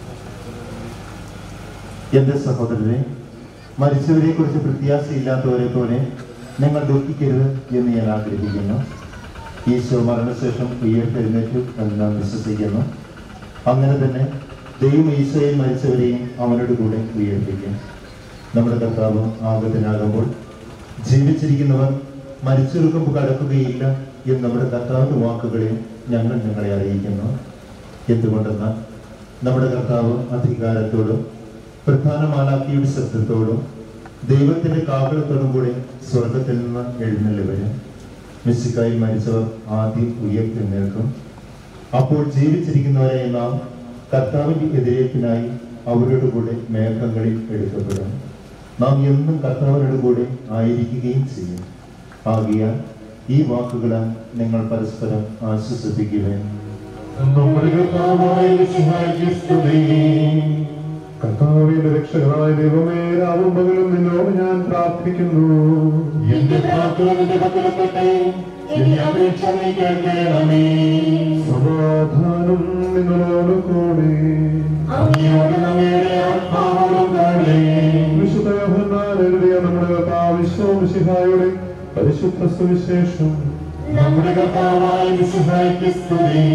എന്റെ സഹോദരനെ മരിച്ചവരെ കുറിച്ച് പ്രത്യാശയില്ലാത്തവരെ പോലെ നിങ്ങൾ ദുഃഖിക്കരുത് എന്ന് ഞാൻ ആഗ്രഹിക്കുന്നു ഈശോ മരണശേഷം ഉയർത്തെഴുന്നേറ്റു എന്ന് നാം വിശ്വസിക്കുന്നു അങ്ങനെ തന്നെ ദൈവം ഈശോയിൽ മരിച്ചവരെയും അവനോട് കൂടെ ഉയർപ്പിക്കും നമ്മുടെ കർത്താവ് ആഗതനാകുമ്പോൾ ജീവിച്ചിരിക്കുന്നവർ മരിച്ചൊരുക്കം കടക്കുകയില്ല എന്ന് നമ്മുടെ കർത്താവിന്റെ വാക്കുകളെയും ഞങ്ങൾ നിങ്ങളെ അറിയിക്കുന്നു എന്തുകൊണ്ടെന്നാൽ നമ്മുടെ കർത്താവ് അധികാരത്തോടും പ്രധാന മാലാക്കിയുടെ ശബ്ദത്തോടും ദൈവത്തിന്റെ കാവളത്തോടും കൂടെ സ്വർഗത്തിൽ നിന്ന് എഴുന്നള്ളി വരും മിസ്സിക്കായി മരിച്ചവർ ആദ്യം ഉയർത്തെഴുന്നേൽക്കും അപ്പോൾ ജീവിച്ചിരിക്കുന്നവരെ നാം കർത്താവിന്റെ എതിരേറ്റിനായി അവരുടെ കൂടെ മേഘങ്ങളിൽ എടുക്കപ്പെടും നാം എന്നും കർത്താവിനോട് കൂടെ ആയിരിക്കുകയും ചെയ്യും ആകിയാൽ ഈ വാക്കുകളാൽ നിങ്ങൾ പരസ്പരം ആശ്വസിപ്പിക്കുവേൻ നമ്മുടെ കർത്താവായ മിശിഹായ്ക്ക് സ്തുതി. കർത്താവിന്റെ രക്ഷകനായ ദൈവമേ രാവും പകലും നിന്നോട് ഞാൻ പ്രാർത്ഥിക്കുന്നു എന്റെ പ്രാർത്ഥന നിന്റെ പക്കലെത്തട്ടെ. ഇനി അപേക്ഷ നീ കേൾക്കണമേ. സമാധാനം നിങ്ങളോട് കൂടെ അങ്ങയോട് നമ്മയുടെ ആത്മാവോടും കൂടെ. വിശുദ്ധ യോഹന്നാൻ എഴുതിയ നമ്മുടെ കർത്താവ് വിശ്വമിശിഹായുടെ പരിശുദ്ധ സുവിശേഷം നമ്മുടെ കർത്താവായ മിശിഹായ്ക്ക് സ്തുതി.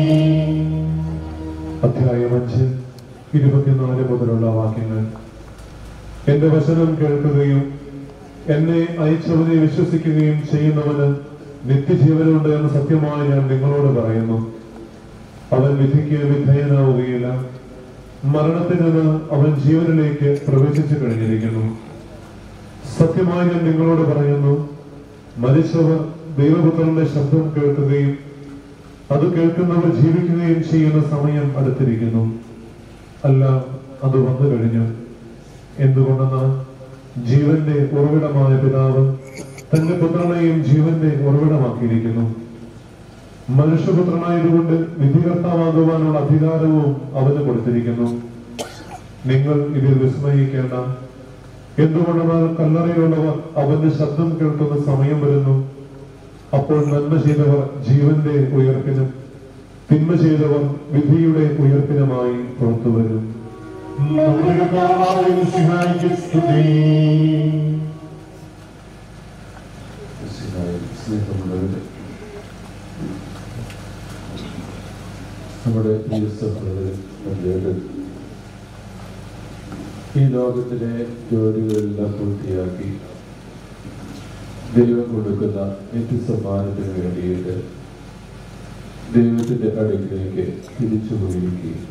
അധ്യായം അഞ്ച് ഇരുപത്തിനാല് മുതലുള്ള വാക്യങ്ങൾ എന്റെ വചനം കേൾക്കുകയും എന്നെ അയച്ചവനെ വിശ്വസിക്കുകയും ചെയ്യുന്നവന് നിത്യജീവനുണ്ട് എന്ന് സത്യമായി ഞാൻ നിങ്ങളോട് പറയുന്നു അവൻ വിധിക്ക് വിധേയനാവുകയില്ല മരണത്തിൽ നിന്ന് അവൻ ജീവനിലേക്ക് പ്രവേശിച്ചു കഴിഞ്ഞിരിക്കുന്നു സത്യമായി ഞാൻ നിങ്ങളോട് പറയുന്നു മരിച്ചവർ ദൈവപുത്രന്റെ ശബ്ദം കേൾക്കുകയും അത് കേൾക്കുന്നവർ ജീവിക്കുകയും ചെയ്യുന്ന സമയം അടുത്തിരിക്കുന്നു അല്ല അത് വന്നു കഴിഞ്ഞു എന്തുകൊണ്ടെന്നാൽ ജീവന്റെ ഉറവിടമായ പിതാവ് തന്റെ പുത്രനെയും ജീവന്റെ ഉറവിടമാക്കിയിരിക്കുന്നു മനുഷ്യപുത്രനായതുകൊണ്ട് വിധികർത്താവാകുവാനുള്ള അധികാരവും അവന് കൊടുത്തിരിക്കുന്നു നിങ്ങൾ ഇതിൽ വിസ്മയിക്കേണ്ട എന്തുകൊണ്ടെന്നാൽ കല്ലറയിലുള്ളവർ അവന്റെ ശബ്ദം കേൾക്കുന്ന സമയം വരുന്നു അപ്പോൾ നന്മ ചെയ്തവർ ജീവന്റെ ഉയർപ്പിനും തിന്മ ചെയ്തവർ വിധിയുടെ ഉയർപ്പിനുമായി പുറത്തു വരും നമ്മുടെ കർത്താവായ മിശിഹായ്ക്ക് സ്തുതി. സ്നേഹമുള്ളവരെ നമ്മുടെ പ്രിയ സഹോദരൻ അദ്ദേഹം ഈ ലോകത്തിലെ ജോലികളെല്ലാം പൂർത്തിയാക്കി ദൈവം കൊടുക്കുന്ന നിത്യസമ്മാനത്തിന് വേണ്ടിയിട്ട് ദൈവത്തിന്റെ അടുക്കിലേക്ക് തിരിച്ചു പോയിരിക്കുകയും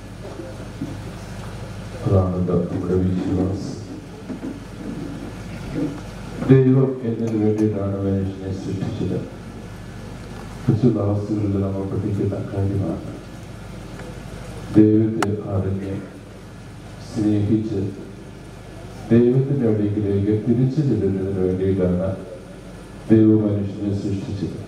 അതാണ് നമ്മുടെ വിശ്വാസം ദൈവം എന്നതിന് വേണ്ടിയിട്ടാണ് മനുഷ്യനെ സൃഷ്ടിച്ചത് വിശുദ്ധാവസ്ഥകളിൽ നമ്മൾ പഠിക്കുന്ന കാര്യമാണ് ദൈവത്തെ അറിഞ്ഞ് സ്നേഹിച്ച് ദൈവത്തിന്റെ അടുക്കിലേക്ക് തിരിച്ചു ചെല്ലുന്നതിന് വേണ്ടിയിട്ടാണ് ദൈവ മനുഷ്യനെ സൃഷ്ടിച്ചത്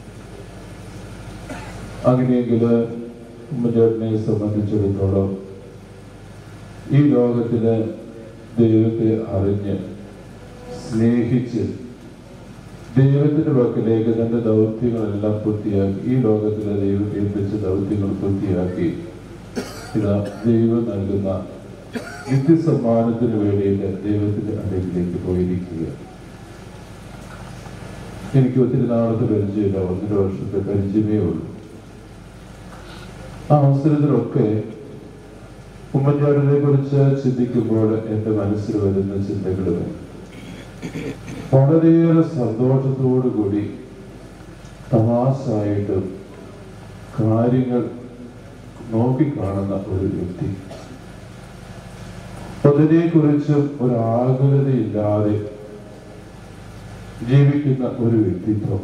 അങ്ങനെയെങ്കിൽ ഉമ്മചേട്ടനെ സംബന്ധിച്ചിടത്തോളം ഈ ലോകത്തില് ദൈവത്തെ അറിഞ്ഞ് സ്നേഹിച്ച് ദൈവത്തിന്റെ പക്കലേക്ക് തന്റെ ദൗത്യങ്ങളെല്ലാം പൂർത്തിയാക്കി ഈ ലോകത്തിലെ ദൈവം ഏൽപ്പിച്ച ദൗത്യങ്ങൾ പൂർത്തിയാക്കി ഇതാ ദൈവം നൽകുന്ന നിത്യസമ്മാനത്തിന് വേണ്ടിയിട്ട് ദൈവത്തിന്റെ അടുക്കിലേക്ക് പോയിരിക്കുക എനിക്ക് ഒത്തിരി നാളത്തെ പരിചയമില്ല ഒന്നര വർഷത്തെ പരിചയമേ ഉള്ളൂ ആ അവസരത്തിലൊക്കെ ഉമ്മൻചാണ്ടിനെ കുറിച്ച് ചിന്തിക്കുമ്പോൾ എൻ്റെ മനസ്സിൽ വരുന്ന ചിന്തകൾ വളരെയേറെ സന്തോഷത്തോടു കൂടി തമാശായിട്ടും കാര്യങ്ങൾ നോക്കിക്കാണുന്ന ഒരു വ്യക്തി അതിനെ കുറിച്ചും ഒരു ആകുലതയില്ലാതെ ജീവിക്കുന്ന ഒരു വ്യക്തിത്വം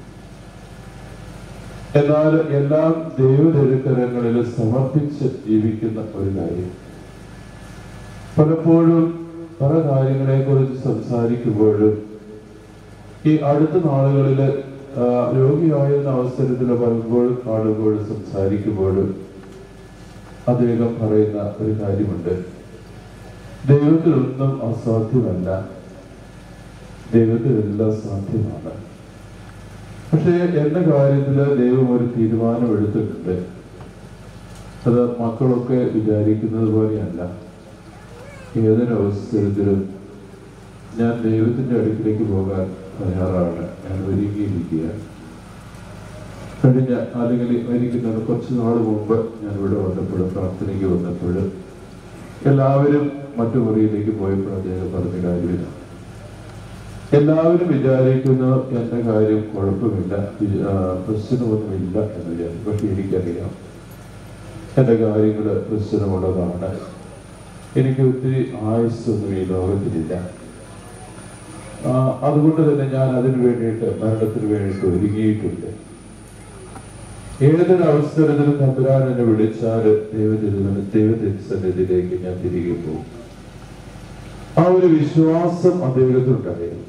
എന്നാൽ എല്ലാം ദൈവതെരുക്കരങ്ങളിൽ സമർപ്പിച്ച് ജീവിക്കുന്ന ഒരു കാര്യം പലപ്പോഴും പല കാര്യങ്ങളെ കുറിച്ച് സംസാരിക്കുമ്പോഴും ഈ അടുത്ത നാളുകളിൽ രോഗിയായിരുന്ന അവസരത്തിൽ പലപ്പോഴും കാണുമ്പോഴും സംസാരിക്കുമ്പോഴും അദ്ദേഹം പറയുന്ന ഒരു കാര്യമുണ്ട് ദൈവത്തിലൊന്നും അസാധ്യമല്ല ദൈവത്തിലെല്ലാം സാധ്യമാണ് പക്ഷേ എന്റെ കാര്യത്തില് ദൈവം ഒരു തീരുമാനം എടുത്തിട്ടുണ്ട് അത് മക്കളൊക്കെ വിചാരിക്കുന്നത് പോലെയല്ല ഏതൊരു അവസരത്തിലും ഞാൻ ദൈവത്തിന്റെ അടുക്കിലേക്ക് പോകാൻ തയ്യാറാണ് ഞാൻ ഒരുങ്ങിയിരിക്കുക കഴിഞ്ഞ അല്ലെങ്കിൽ മരിക്കുന്ന കുറച്ച് നാൾ മുമ്പ് ഞാൻ ഇവിടെ വന്നപ്പോൾ പ്രാർത്ഥനയ്ക്ക് വന്നപ്പോൾ എല്ലാവരും മറ്റു മുറിയിലേക്ക് പോയപ്പോൾ അദ്ദേഹം പറഞ്ഞ കാര്യമില്ല എല്ലാവരും വിചാരിക്കുന്നു എന്റെ കാര്യം കുഴപ്പമില്ല വി- ആ, പ്രശ്നമൊന്നുമില്ല എന്ന് വിചാരിക്കും പക്ഷെ എനിക്കറിയാം എന്റെ കാര്യങ്ങൾ പ്രശ്നമുള്ളതാണ് എനിക്ക് ഒത്തിരി ആയുസ്സൊന്നും ഈ ലോകത്തിലില്ല ആ, അതുകൊണ്ട് തന്നെ ഞാൻ അതിനു വേണ്ടിയിട്ട് മരണത്തിന് വേണ്ടിയിട്ട് ഒരുങ്ങിയിട്ടുണ്ട് ഏതൊരു അവസരത്തിലും തമ്പുരാൻ എന്നെ വിളിച്ചാൽ ദൈവത്തിന് ദൈവത്തിന്റെ സന്നിധിയിലേക്ക് ഞാൻ തിരികെ പോകും ആ ഒരു വിശ്വാസം അദ്ദേഹത്തിനുണ്ടായിരുന്നു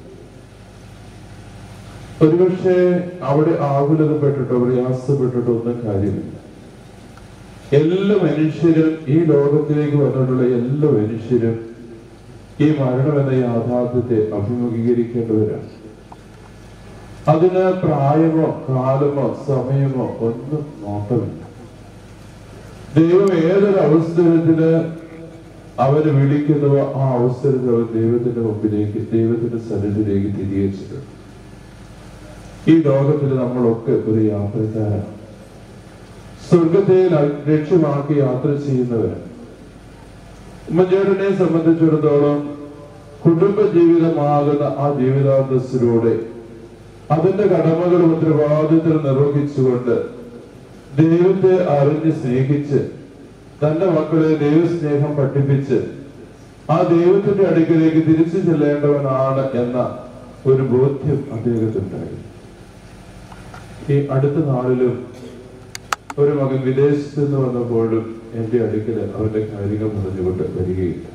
ഒരുപക്ഷെ അവിടെ ആകുലതപ്പെട്ടിട്ടോ പ്രയാസപ്പെട്ടിട്ടോ ഒന്നും കാര്യമില്ല എല്ലാ മനുഷ്യരും ഈ ലോകത്തിലേക്ക് വന്നിട്ടുള്ള എല്ലാ മനുഷ്യരും ഈ മരണം എന്ന യാഥാർത്ഥ്യത്തെ അഭിമുഖീകരിക്കേണ്ടവരാണ് അതിന് പ്രായമോ കാലമോ സമയമോ ഒന്നും നോട്ടമില്ല ദൈവം ഏതൊരു അവസരത്തില് അവരെ വിളിക്കുന്നവോ ആ അവസരത്തിൽ അവർ ദൈവത്തിന്റെ മുമ്പിലേക്ക് ദൈവത്തിന്റെ സന്നിധിയിലേക്ക് തിരികെച്ചിട്ടുണ്ട് ഈ ലോകത്തിൽ നമ്മളൊക്കെ ഒരു യാത്രക്കാരാണ് സ്വർഗത്തെ ല- ലക്ഷ്യമാക്കി യാത്ര ചെയ്യുന്നവരാണ് ഉമ്മൻചേട്ടനെ സംബന്ധിച്ചിടത്തോളം കുടുംബ ജീവിതമാകുന്ന ആ ജീവിതാന്തസ്സിലൂടെ അതിന്റെ കടമകളും ഉത്തരവാദിത്തം നിർവഹിച്ചുകൊണ്ട് ദൈവത്തെ അറിഞ്ഞ് സ്നേഹിച്ച് തന്റെ മക്കളെ ദൈവസ്നേഹം പഠിപ്പിച്ച് ആ ദൈവത്തിന്റെ അടുക്കിലേക്ക് തിരിച്ചു ചെല്ലേണ്ടവനാണ് എന്ന ഒരു ബോധ്യം അദ്ദേഹത്തിനുണ്ടായി ഈ അടുത്ത നാളിലും ഒരു മകൻ വിദേശത്ത് നിന്ന് വന്നപ്പോഴും എന്റെ അടുക്കൽ അവന്റെ കാര്യങ്ങൾ പറഞ്ഞുകൊണ്ട് വരികയില്ല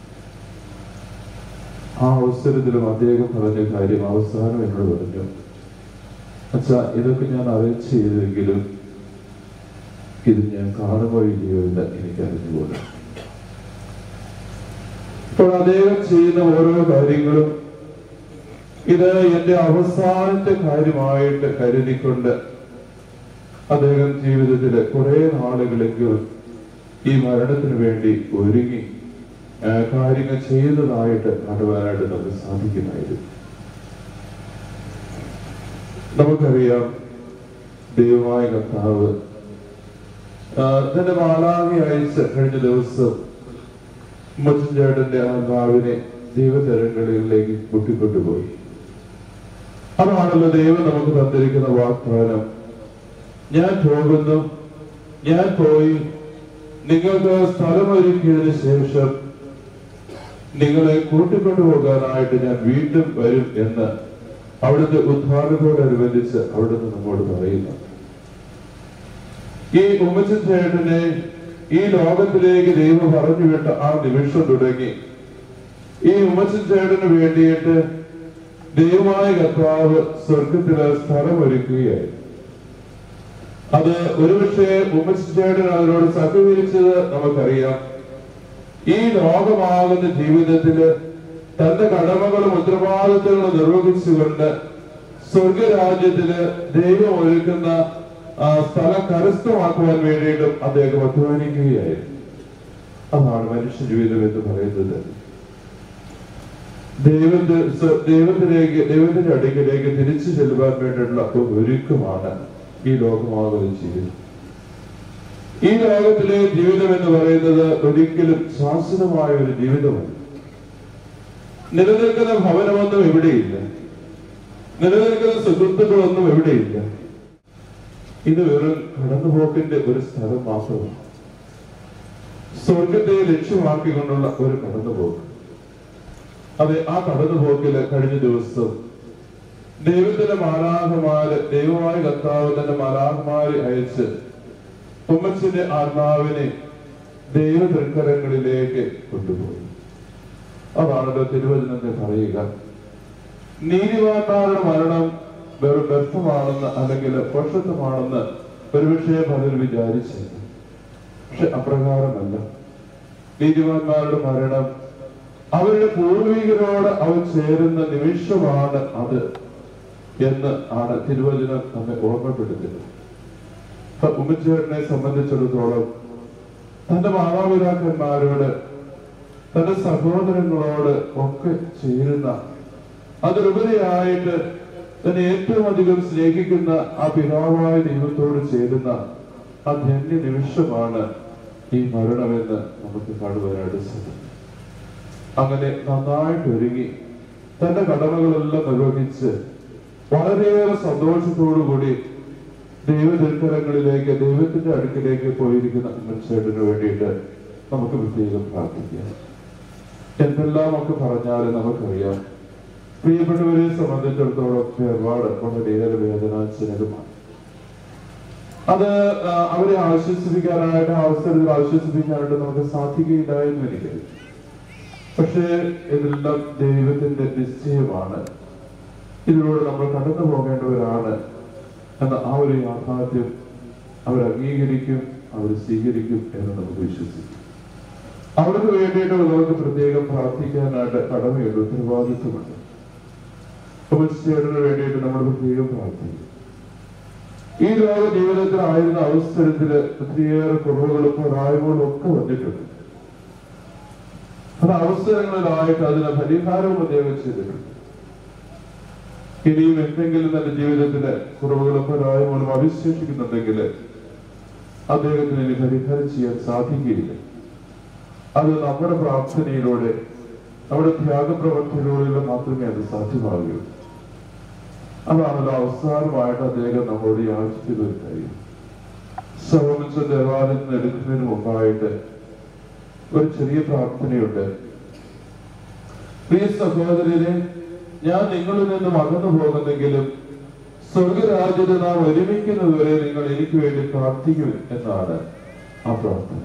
ആ അവസരത്തിലും അദ്ദേഹം പറഞ്ഞ കാര്യം അവസാനം എന്നോട് പറഞ്ഞു അച്ഛാ ഇതൊക്കെ ഞാൻ അറേഞ്ച് ചെയ്തെങ്കിലും ഇത് ഞാൻ കാണുമോ ഇല്ലയോ എന്ന് എനിക്ക് അറിഞ്ഞുകൂടാ ഇപ്പോൾ അദ്ദേഹം ചെയ്യുന്ന ഓരോ കാര്യങ്ങളും ഇത് എന്റെ അവസാനത്തെ കാര്യമായിട്ട് കരുതിക്കൊണ്ട് അദ്ദേഹം ജീവിതത്തില് കുറെ നാളുകളെങ്കിലും ഈ മരണത്തിന് വേണ്ടി ഒരുങ്ങി ആ, കാര്യങ്ങൾ ചെയ്യുന്നതായിട്ട് കാണുവാനായിട്ട് നമുക്ക് സാധിക്കുമായിരുന്നു നമുക്കറിയാം ദൈവമായ കർത്താവ് ആ, തന്റെ മാലാകി അയച്ച് കഴിഞ്ഞ ദിവസം മുച്ചൻചേട്ടന്റെ ആത്മാവിനെ ദൈവതരങ്ങളിലേക്ക് പൊട്ടിക്കൊണ്ടുപോയി അതാണല്ലോ ദൈവം നമുക്ക് തന്നിരിക്കുന്ന വാഗ്ദാനം ഞാൻ പോകുന്നു ഞാൻ പോയി നിങ്ങൾക്ക് സ്ഥലമൊരുക്കിയതിനു ശേഷം നിങ്ങളെ കൂട്ടിക്കൊണ്ടുപോകാനായിട്ട് ഞാൻ വീണ്ടും വരും എന്ന് അവിടുത്തെ ഉദ്ഘാടനത്തോടനുബന്ധിച്ച് അവിടുന്ന് നമ്മോട് പറയുന്നു ഈ ഉമ്മച്ചൻ ചേട്ടനെ ഈ ലോകത്തിലേക്ക് ദൈവം പറഞ്ഞു വിട്ട ആ നിമിഷം തുടങ്ങി ഈ ഉമ്മച്ചൻ ചേട്ടന് വേണ്ടിയിട്ട് ദൈവമായ കർത്താവ് സ്വർഗത്തില് സ്ഥലമൊരുക്കുകയായിരുന്നു അത് ഒരുപക്ഷെ ഉമ്മച്ചൻ ചേട്ടൻ അതിനോട് സഹകരിച്ചത് നമുക്കറിയാം ഈ ലോകമാകുന്ന ജീവിതത്തില് തന്റെ കടമകളും ഉത്തരവാദിത്തങ്ങളും നിർവഹിച്ചുകൊണ്ട് സ്വർഗരാജ്യത്തില് ദൈവം ഒരുക്കുന്ന ആ, സ്ഥലം കരസ്ഥമാക്കുവാൻ വേണ്ടിയിട്ടും അദ്ദേഹം അധ്വാനിക്കുകയായിരുന്നു അതാണ് മനുഷ്യ ജീവിതം എന്ന് പറയുന്നത് ദൈവത്തെ സ്വ- ദൈവത്തിലേക്ക് ദൈവത്തിന്റെ അടുക്കിലേക്ക് തിരിച്ചു ചെല്ലുവാൻ വേണ്ടിയിട്ടുള്ള ഒരു ഒരുക്കമാണ് ഈ ലോകമാകുന്ന ജീവിതം ഈ ലോകത്തിലെ ജീവിതം എന്ന് പറയുന്നത് ഒരിക്കലും ശാശ്വതമായ ഒരു ജീവിതമല്ല നിലനിൽക്കുന്ന ഭവനമൊന്നും എവിടെയില്ല നിലനിൽക്കുന്ന സുഹൃത്തുക്കളൊന്നും എവിടെയില്ല ഇത് വെറും കടന്നുപോക്കിന്റെ ഒരു സ്ഥലം മാത്രമാണ് സ്വർഗത്തെ ലക്ഷ്യമാക്കിക്കൊണ്ടുള്ള ഒരു കടന്നുപോക്ക് അതെ ആ കടന്നുപോക്കില് കഴിഞ്ഞ ദിവസം ദൈവത്തിന്റെ മാലാഹമാര് ദൈവമായ കർത്താവ് തന്റെ മാലാഹമാരെ അയച്ച് ഉമ്മച്ചിന്റെ ആത്മാവിനെ ദൈവ തൃക്കരങ്ങളിലേക്ക് കൊണ്ടുപോയി അതാണല്ലോ തിരുവചനത്തെ പറയുക നീതിമാന്മാരുടെ മരണം വെറും വ്യർത്ഥമാണെന്ന് അല്ലെങ്കിൽ പക്ഷത്വമാണെന്ന് ഒരുപക്ഷെ പലരും വിചാരിച്ചിരുന്നു പക്ഷെ അപ്രകാരമല്ല നീതിമാന്മാരുടെ മരണം അവരുടെ പൂർവികരോട് അവർ ചേരുന്ന നിമിഷമാണ് അത് എന്ന് ആണ് തിരുവചനം നമ്മെ ഓർമ്മപ്പെടുത്തുന്നത് ഇപ്പൊ ഉമ്മച്ചേട്ടനെ സംബന്ധിച്ചിടത്തോളം തന്റെ മാതാപിതാക്കന്മാരോട് തന്റെ സഹോദരങ്ങളോട് ഒക്കെ ചേരുന്ന അതിലുപരിയായിട്ട് തന്നെ ഏറ്റവും അധികം സ്നേഹിക്കുന്ന ആ പിതാവായ ദൈവത്തോട് ചേരുന്ന ആ ധന്യ നിമിഷമാണ് ഈ മരണമെന്ന് നമുക്ക് കാണുവാനായിട്ട് സാധിക്കും അങ്ങനെ നന്നായിട്ട് ഒരുങ്ങി തന്റെ കടമകളെല്ലാം നിർവഹിച്ച് വളരെയേറെ സന്തോഷത്തോടു കൂടി ദൈവദർക്കരങ്ങളിലേക്ക് ദൈവത്തിന്റെ അടുക്കിലേക്ക് പോയിരിക്കുന്ന ഉമ്മച്ചേട്ടന് വേണ്ടിയിട്ട് നമുക്ക് പ്രത്യേകം പ്രാർത്ഥിക്കാം എന്തെല്ലാം ഒക്കെ പറഞ്ഞാലും നമുക്കറിയാം പ്രിയപ്പെട്ടവരെ സംബന്ധിച്ചിടത്തോളം വേർപാട് വളരെയേറെ വേദനാജനകമാണ് അത് ആ, അവരെ ആശ്വസിപ്പിക്കാനായിട്ട് ആ അവസരത്തിൽ ആശ്വസിപ്പിക്കാനായിട്ട് നമുക്ക് സാധിക്കുകയില്ല എന്ന് എനിക്കറിയാം പക്ഷേ ഇതെല്ലാം ദൈവത്തിന്റെ നിശ്ചയമാണ് ഇതിലൂടെ നമ്മൾ കടന്നു പോകേണ്ടവരാണ് എന്ന ആ ഒരു യാഥാർത്ഥ്യം അവർ അംഗീകരിക്കും അവർ സ്വീകരിക്കും എന്ന് നമുക്ക് വിശ്വസിക്കും അവർക്ക് വേണ്ടിയിട്ട് നമുക്ക് പ്രത്യേകം പ്രാർത്ഥിക്കാനായിട്ട് കടമയുണ്ട് ഉത്തരവാദിത്വമുണ്ട് ഉപസ്ഥേടന് വേണ്ടിയിട്ട് നമ്മൾ പ്രത്യേകം പ്രാർത്ഥിക്കും ഈ ലോക ജീവിതത്തിലായിരുന്ന അവസരത്തില് ഒത്തിരിയേറെ കുറവുകളും പോരായ്മകളും ഒക്കെ വന്നിട്ടുണ്ട് അത് അവസരങ്ങളിലായിട്ട് അതിന് പരിഹാരവും അദ്ദേഹം ചെയ്തിട്ടുണ്ട് ഇനിയും എന്തെങ്കിലും തന്റെ ജീവിതത്തില് കുറവുകളും പോരായ്മകളും അവശേഷിക്കുന്നുണ്ടെങ്കിൽ അദ്ദേഹത്തിന് ഇനി പരിഹാരം ചെയ്യാൻ സാധിക്കുകയില്ല അത് നമ്മുടെ പ്രാർത്ഥനയിലൂടെ നമ്മുടെ ത്യാഗപ്രവർത്തിയിലൂടെ മാത്രമേ അത് സാധ്യമാകുകയുള്ളൂ അതാണല്ലോ അവസാനമായിട്ട് അദ്ദേഹം നമ്മോട് യാചിക്കുന്ന ഒരു കാര്യം ശവമിച്ച ദേവാലയത്തിൽ എടുക്കുന്നതിന് മുമ്പായിട്ട് ഒരു ചെറിയ പ്രാർത്ഥനയുണ്ട് പ്രിയ സഹോദരനെ ഞാൻ നിങ്ങളിൽ നിന്നും അകന്നു പോകുന്നെങ്കിലും സ്വർഗരാജ്യത്ത് നാം ഒരുമിക്കുന്നതുവരെ നിങ്ങൾ എനിക്ക് വേണ്ടി പ്രാർത്ഥിക്കും എന്നാണ് ആ പ്രാർത്ഥന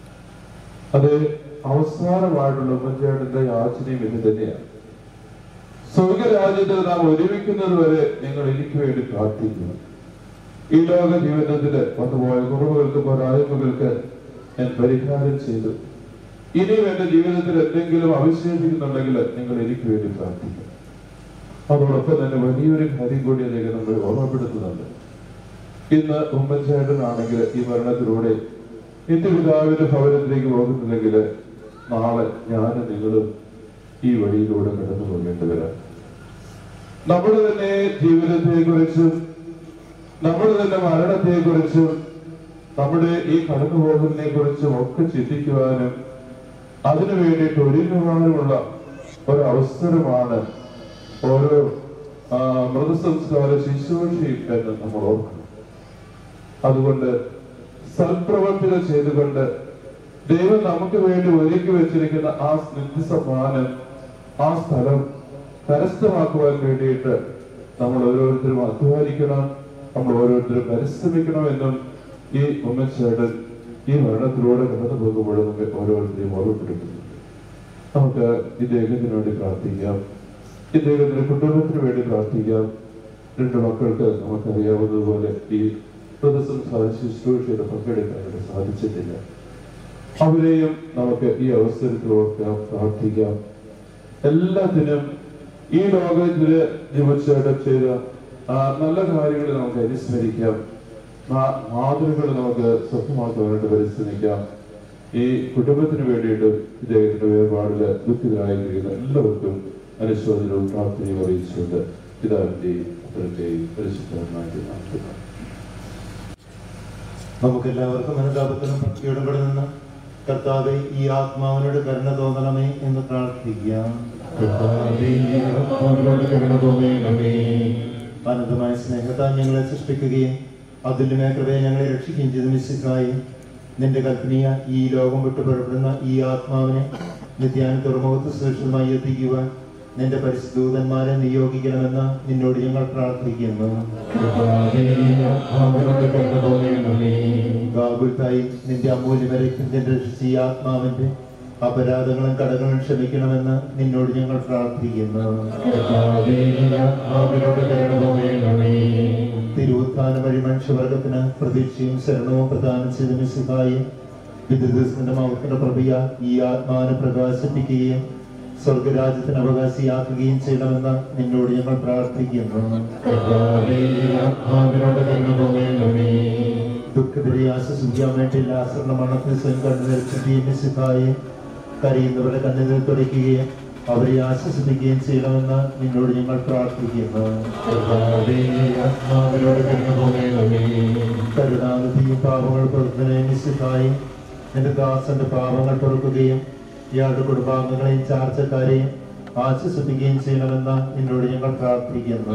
അത് അവസാനമായിട്ടുള്ള ഉമ്മൻചാണ്ടിന്റെ യാചനയും ഇത് തന്നെയാണ് സ്വർഗരാജ്യത്തിൽ നാം ഒരുമിക്കുന്നത് വരെ നിങ്ങൾ എനിക്ക് വേണ്ടി പ്രാർത്ഥിക്കുക ഈ ലോക ജീവിതത്തില് വന്നുപോയ കുറവുകൾക്ക് പോരായ്മകൾക്ക് ഞാൻ പരിഹാരം ചെയ്തു ഇനിയും എന്റെ ജീവിതത്തിൽ എന്തെങ്കിലും അവശേഷിക്കുന്നുണ്ടെങ്കിൽ നിങ്ങൾ എനിക്ക് വേണ്ടി പ്രാർത്ഥിക്കുക അതോടൊപ്പം തന്നെ വലിയൊരു കാര്യം കൂടി അദ്ദേഹം നമ്മൾ ഓർമ്മപ്പെടുത്തുന്നുണ്ട് ഇന്ന് ഉമ്മൻചാണ്ടനാണെങ്കിൽ ഈ മരണത്തിലൂടെ നിത്യപിതാവിന്റെ ഭവനത്തിലേക്ക് പോകുന്നുണ്ടെങ്കിൽ നാളെ ഞാനും നിങ്ങളും ഈ വഴിയിലൂടെ കടന്നു പോകേണ്ടവരാണ് നമ്മുടെ തന്നെ ജീവിതത്തെ കുറിച്ചും നമ്മുടെ തന്നെ മരണത്തെ കുറിച്ചും നമ്മുടെ ഈ കടന്നു പോകുന്നതിനെ കുറിച്ചും ഒക്കെ ചിന്തിക്കുവാനും അതിനു വേണ്ടിയിട്ട് ഒരുങ്ങുവാനുമുള്ള ഒരു അവസരമാണ് ഓരോ ആ, മൃതസംസ്കാര ശുശ്രൂഷയും എന്ന് നമ്മൾ ഓർക്കണം അതുകൊണ്ട് സൽപ്രവർത്തികൾ ചെയ്തുകൊണ്ട് ദൈവം നമുക്ക് വേണ്ടി ഒരുക്കി വെച്ചിരിക്കുന്ന ആ നിത്യസമ്മാനം ആ സ്ഥലം കരസ്ഥമാക്കുവാൻ വേണ്ടിയിട്ട് നമ്മൾ ഓരോരുത്തരും അധ്വാനിക്കണം നമ്മൾ ഓരോരുത്തരും പരിശ്രമിക്കണം എന്നും ഈ ഉമ്മച്ചേടൻ ഈ മരണത്തിലൂടെ കടന്നു പോകുമ്പോൾ നമ്മെ ഓരോരുത്തരെയും ഓർമ്മപ്പെടുത്തുന്നു നമുക്ക് ഇദ്ദേഹത്തിന് വേണ്ടി പ്രാർത്ഥിക്കാം ഇദ്ദേഹത്തിന്റെ കുടുംബത്തിന് വേണ്ടി പ്രാർത്ഥിക്കാം രണ്ട് മക്കൾക്ക് നമുക്കറിയാവുന്നതുപോലെ ഈ മൃതസംസാര ശുശ്രൂഷയിൽ പങ്കെടുക്കാനായിട്ട് സാധിച്ചിട്ടില്ല അവരെയും നമുക്ക് ഈ അവസരത്തിൽ ഓർക്കാം പ്രാർത്ഥിക്കാം എല്ലാത്തിനും ഈ ലോകത്തില് ജീവിച്ചേട്ടം ചെയ്ത ആ നല്ല കാര്യങ്ങൾ നമുക്ക് അനുസ്മരിക്കാം മാ- മാതൃകൾ നമുക്ക് സ്വന്തമാക്കുവാനായിട്ട് പരിശ്രമിക്കാം ഈ കുടുംബത്തിന് വേണ്ടിയിട്ട് ഇദ്ദേഹത്തിന്റെ വേർപാടില് ദുഃഖിതരായിരിക്കുന്ന എല്ലാവർക്കും അനുശോചനവും പ്രാർത്ഥനയും അറിയിച്ചുകൊണ്ട് പിതാവിന്റെയും പുത്രന്റെയും പരിശുദ്ധമായിട്ട് നടത്തുന്നു നമുക്കെല്ലാവർക്കും അനുതാപത്തിനും ഭക്തിയോടും കൂടെ നിന്ന് കർത്താവെ ഈ ആത്മാവിനോട് കരുണ തോന്നണമേ എന്ന് പ്രാർത്ഥിക്കാം അനന്തമായ സ്നേഹത്താൽ ഞങ്ങളെ സൃഷ്ടിക്കുകയും അതുല്യമായ കൃപയെ ഞങ്ങളെ രക്ഷിക്കുകയും ചെയ്ത മിസ്സിക്കായി നിന്റെ കൽപ്പനീയ ഈ ലോകം വിട്ടു പുറപ്പെടുന്ന ഈ ആത്മാവിനെ നിത്യാന തുറമുഖത്ത് സുരക്ഷിതമായി എത്തിക്കുവാൻ നിന്റെ പരിശുദ്ധൂതന്മാരെ നിയോഗിക്കണമെന്ന് നിന്നോട് ഞങ്ങൾ പ്രാർത്ഥിക്കുന്നു ഗാകുൽത്തായി നിന്റെ അമൂല്യ രക്തത്തിന്റെ രക്ഷിച്ച ഈ ആത്മാവിന്റെ അപരാധങ്ങളും കടകളും ക്ഷമിക്കണമെന്ന് നിന്നോട് ഞങ്ങൾ പ്രാർത്ഥിക്കുന്നു തിരുവുത്ഥാന വഴി മനുഷ്യവർഗത്തിന് പ്രതീക്ഷയും ശരണവും പ്രദാനം ചെയ്ത മിസുഹായി വിദ്യുതന്റെ മൗത്തിന്റെ പ്രഭയ ഈ ആത്മാവിനെ പ്രകാശിപ്പിക്കുകയും സ്വർഗരാജ്യത്തിന് അവകാശിയാക്കുകയും ചെയ്യണമെന്ന് നിന്നോട് ഞങ്ങൾ പ്രാർത്ഥിക്കുന്നു ദുഃഖത്തിലെ ആശ്വസിക്കാൻ വേണ്ടി ലാസറിന്റെ മണത്തിൽ സ്വയം കണ്ണുനിർത്തിയെ കരയുന്നവരുടെ കണ്ണുനീർ തുടയ്ക്കുകയും അവരെ ആശ്വസിപ്പിക്കുകയും ചെയ്യണമെന്ന് നിന്നോട് ഞങ്ങൾ പ്രാർത്ഥിക്കുന്നു കരുണാനിധിയും പാപങ്ങൾ പുറത്തുനിന്ന് നിശ്ചിതായി എന്റെ ദാസന്റെ പാപങ്ങൾ പൊറുക്കുകയും ഇയാളുടെ കുടുംബാംഗങ്ങളെയും ചാർച്ചക്കാരെയും ആശ്വസിപ്പിക്കുകയും ചെയ്യണമെന്ന് നിന്നോട് ഞങ്ങൾ പ്രാർത്ഥിക്കുന്നു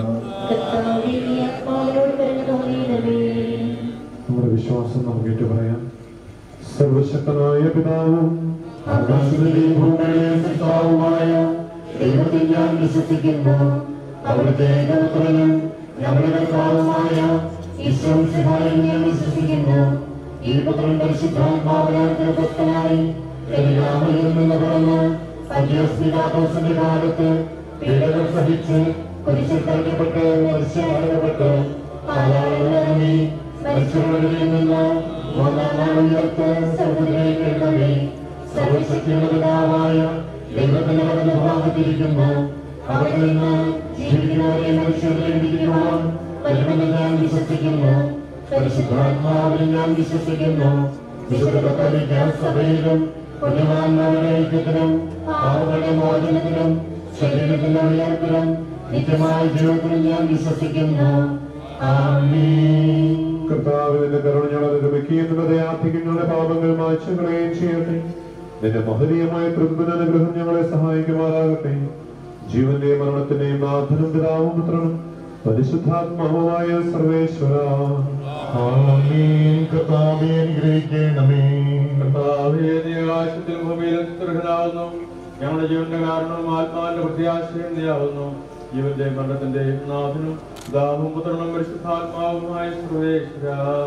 നമ്മുടെ വിശ്വാസം നമുക്ക് ഏറ്റു പറയാം സർവശക്തനായ പിതാവും ആകാശത്തിലെയും ഭൂമിയിലെയും സൃഷ്ടാവുമായ ദൈവത്തിൽ ഞാൻ വിശ്വസിക്കുന്നു അവിടുത്തെ ഏകപുത്രനും ഞങ്ങളുടെ കർത്താവുമായ ഈശ്വരൻ ഞാൻ വിശ്വസിക്കുന്നു ഈ പുത്രൻ പരിശുദ്ധാത്മാവിനാൽ ഗർഭസ്ഥനായി കന്യാമയിൽ നിന്ന് പിറന്ന് അന്ത്യസ്മികാദോസിന്റെ കാലത്ത് പീഡകൾ സഹിച്ച് കുരിശിൽ തറയ്ക്കപ്പെട്ട് മത്സ്യമടക്കപ്പെട്ട് ആളാളി മത്സ്യങ്ങളിൽ നിന്ന് മൂന്നാം നാൾ ഉയർത്ത് സ്വർഗത്തിലേക്ക് എഴുന്നള്ളി സർവശക്തിയുടെ പിതാവായ ദൈവത്തിന്റെ മകന്റെ ഭാഗത്തിരിക്കുന്നു അവിടെ നിന്ന് ജീവിക്കുന്നവരെയും മനുഷ്യരെയും വിധിക്കുവാൻ വരുമെന്ന് ഞാൻ വിശ്വസിക്കുന്നു പരിശുദ്ധാത്മാവിനെ ഞാൻ വിശ്വസിക്കുന്നു വിശുദ്ധ കത്തോലിക്ക സഭയിലും പുണ്യവാന്മാരുടെ ഐക്യത്തിനും പാപങ്ങളുടെ മോചനത്തിനും ശരീരത്തിന്റെ ഉയർത്തിനും നിത്യമായ ജീവിതത്തിനും ഞാൻ വിശ്വസിക്കുന്നു ആമീൻ കർത്താവിന്റെ കരുണ ഞങ്ങളെ ലഭിക്കുകയും നിന്റെ ദയാധികം ഞങ്ങളുടെ പാപങ്ങൾ മായ്ച്ചു കളയുകയും ചെയ്യട്ടെ നിന്റെ മഹനീയമായ കൃപന അനുഗ്രഹം ഞങ്ങളെ സഹായിക്കുമാറാകട്ടെ ജീവന്റെയും മരണത്തിന്റെയും നാഥനും പിതാവും പുത്രനും പരിശുദ്ധാത്മാവുമായ സർവേശ്വര ആമീൻ കർത്താവേ അനുഗ്രഹിക്കണമേ കർത്താവേ, നീ ആകാശത്തിൽ ഭൂമിയിലും ചിത്രഹനാവുന്നു ഞങ്ങളുടെ ജീവന്റെ കാരണവും ആത്മാവിന്റെ പ്രത്യാശയും നീയാവുന്നു ജീവന്റെ മരണത്തിന്റെയും നാഥനും ദാഹവും പുത്രനും പരിശുദ്ധാത്മാവുമായ സർവേശ്വര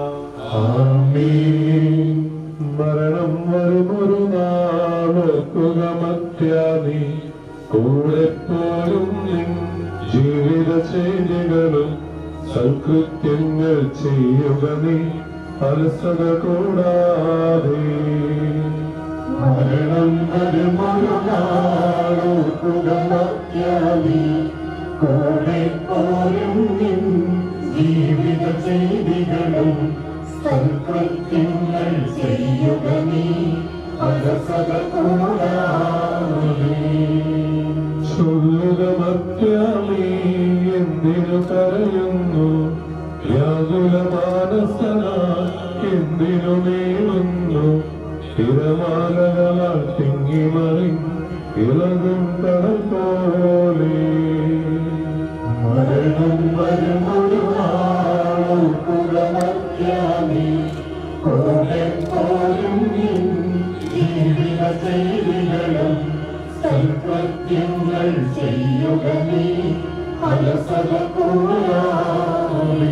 ആമീൻ മരണം വരുമൊരു നാളോക്കുക മത്യാനി കൂടെ പോലും നിൻ ജീവിത ചെയ്തികളും സൽകൃത്യങ്ങൾ ചെയ്യുക നീ അലസത കൂടാതെ മരണം വരുമൊരു നാളോർക്കുക മത്യാനി കൂടെ പോരും നിൻ ജീവിത ചെയ്തികളും സൽകൃത്യങ്ങൾ ചെയ്യുക നീ അലസത കൂടാതെ ചൊല്ലുക മത്യാനി എന്തിനു കരയുന്നു വ്യാകുല മാനസന എന്തിനു നീളുന്നു തിരമാലകളാൽ തിങ്ങിമറി ഇളകും കടൽ പോലെ മരണം വരുമൊരു നാളോർക്കുക മത്യാനി കൂടെ പോരും നിൻ ജീവിത ചെയ്തികളും സൽകൃത്യങ്ങൾ ചെയ്യുക നീ അലസത കൂടാതെ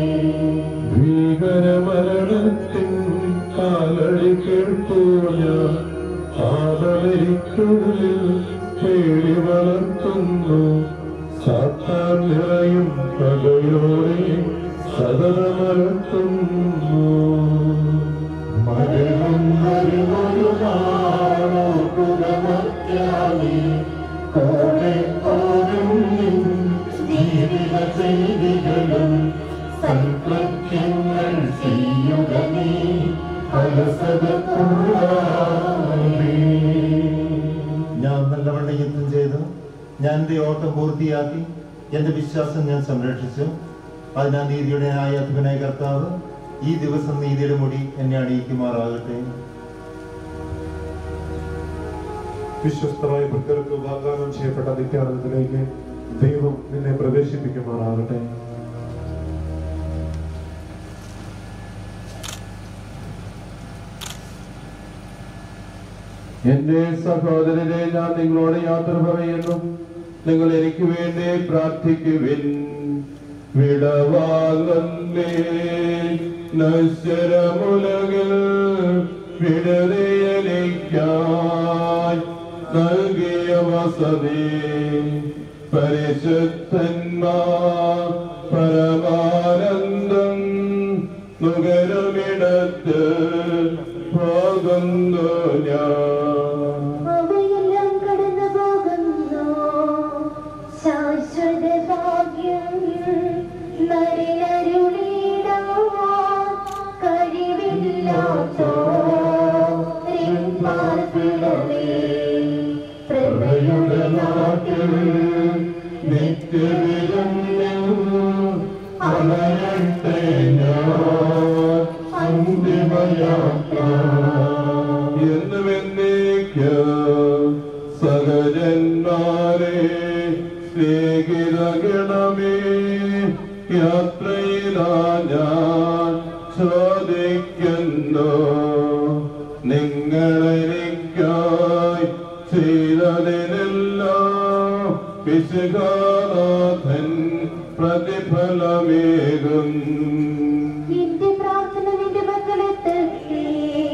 ഭീകരമരണത്തിൻ കാലടി കേൾപ്പൂല ആദരിക്കുള്ളിൽ പേടി വളർത്തുന്നു സാത്താൻ നിറയും പകയോടെ സതതമലർത്തുന്നു മരണം വരുമൊരു മാറ്റാമേ കോടെ ഓരും നിൻ ജീവിത ചെയ്തികളും സൽകൃത്യങ്ങൾ ചെയ്യുക നീ അലസത കൂടാതെ ഞാൻ നല്ലവണ്ണം യുദ്ധം ചെയ്തു ഞാൻ എന്റെ ഓട്ടം പൂർത്തിയാക്കി എന്റെ വിശ്വാസം ഞാൻ സംരക്ഷിച്ചു അതിനാൽ നീതിയുടെ ന്യായാധിപനായ കർത്താവ് ഈ ദിവസം നീതിയുടെ മുടി എന്നെ അണിയിക്കുമാറാകട്ടെ വിശ്വസ്തരായ ഭക്തർക്ക് വാഗ്ദാനം ചെയ്യപ്പെട്ട നിത്യാനന്ദത്തിലേക്ക് ദൈവം നിന്നെ പ്രവേശിപ്പിക്കുമാറാകട്ടെ എന്റെ സഹോദരരെ ഞാൻ നിങ്ങളോട് യാത്ര പറയുന്നു നിങ്ങൾ എനിക്ക് വേണ്ടി പ്രാർത്ഥിക്കുവിൻ വിടവാങ്ങല്ലേ നശ്വരമുലകിൽ വിടതയലിക്കാൻ നൽകിയ വസതി പരിശുദ്ധന്മാർ പരമാനന്ദം നുകരുമിടത്ത് പോകുന്നു ഞാൻ അവയെല്ലാം കടന്നു പോകുന്നു ശാശ്വത ഭാഗ്യം നരനരുളിടാൻ കഴിവില്ലാത്തോ പാർപ്പിടവേ പ്രഭയുടെ നാട്ടിൽ നിത്യവിജയം അണയട്ടെ ഞാൻ അന്തിമയാത്ര എന്നുമെന്നേക്ക് സഹജന്മാരെ സ്നേഹിത ഗണമേ യാത്രയിലാ ഞാൻ ചോദിക്കുന്നു നിങ്ങളെനിക്കായി ചെയ്തതിനെല്ലാം വിശുഖാനാഥൻ പ്രതിഫലമേകും എന്റെ പ്രാർത്ഥന നിന്റെ മക്കളെത്തട്ടെ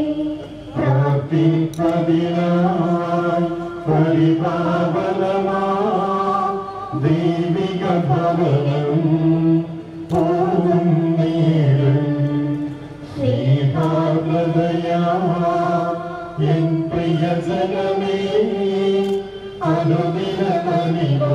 പ്രാർത്ഥിപ്പതിനായി പരിപാവനമാ ദൈവിക ഭവനം പോകും നേരം സ്നേഹാഗ്രതയാ എൻ പ്രിയ ജനമേ അനുദിനമണിവോ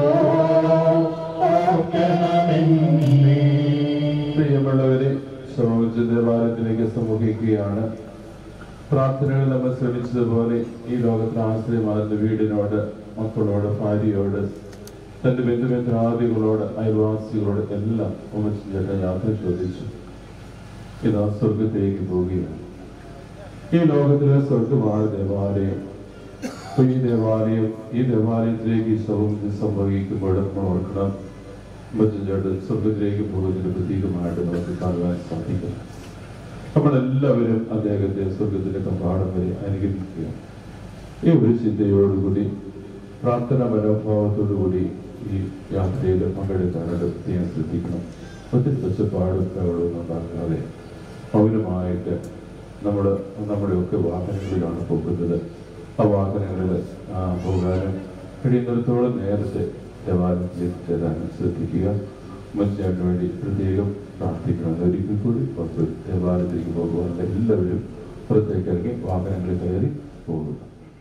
ഓർക്കണമെന്നേ പ്രിയമുള്ളവരെ സമൂഹിച്ച ദേവാലയത്തിലേക്ക് സമൂഹിക്കുകയാണ് പ്രാർത്ഥനകൾ നമ്മൾ ശ്രമിച്ചതുപോലെ ഈ ലോകത്തിന് ആശ്രയമാകുന്ന വീടിനോട് മക്കളോട് ഭാര്യയോട് തന്റെ ബന്ധുമിത്രാദികളോട് അയൽവാസികളോട് എല്ലാം ഉമ്മച്ചേട്ടൻ യാത്ര ചോദിച്ചു ഇതാ സ്വർഗത്തിലേക്ക് പോവുകയാണ് ഈ ലോകത്തിലെ സ്വർഗമാണ് ദേവാലയം അപ്പൊ ഈ ദേവാലയം ഈ ദേവാലയത്തിലേക്ക് ഈ സമൂഹത്തിൽ സംഭവിക്കുമ്പോൾ നമ്മൾ ഓർക്കണം ഉമ്മച്ചേട്ടൻ സ്വർഗത്തിലേക്ക് പോകുന്നതിന് പ്രതീകമായിട്ട് നമുക്ക് കാണുവാൻ സാധിക്കും നമ്മളെല്ലാവരും അദ്ദേഹത്തെ സ്വർഗത്തിന്റെ കമ്പാടം വരെ അനുഗ്രഹിക്കുക ഈ ഒരു ചിന്തയോടുകൂടി പ്രാർത്ഥന മനോഭാവത്തോടുകൂടി ഈ യാത്രയിൽ പങ്കെടുക്കാനായിട്ട് പ്രത്യേകം ശ്രദ്ധിക്കണം ഒത്തിരി പച്ചപ്പാടും പ്രകടവും ഉണ്ടാകാതെ മൗനമായിട്ട് നമ്മൾ നമ്മുടെയൊക്കെ വാഹനങ്ങളിലാണ് പോകുന്നത് ആ വാഹനങ്ങളിൽ പോകാനും കഴിയുന്നിടത്തോളം നേരത്തെ ദേവാലയത്തിൽ എത്തിച്ചേരാനും ശ്രദ്ധിക്കുക മനുഷ്യന് വേണ്ടി പ്രത്യേകം പ്രാർത്ഥിക്കണം ഒരിക്കൽ കൂടി പുറത്ത് ദേവാലയത്തിലേക്ക് പോകുവാൻ എല്ലാവരും പുറത്തേക്ക് ഇറങ്ങി വാഹനങ്ങളിൽ കയറി പോകുക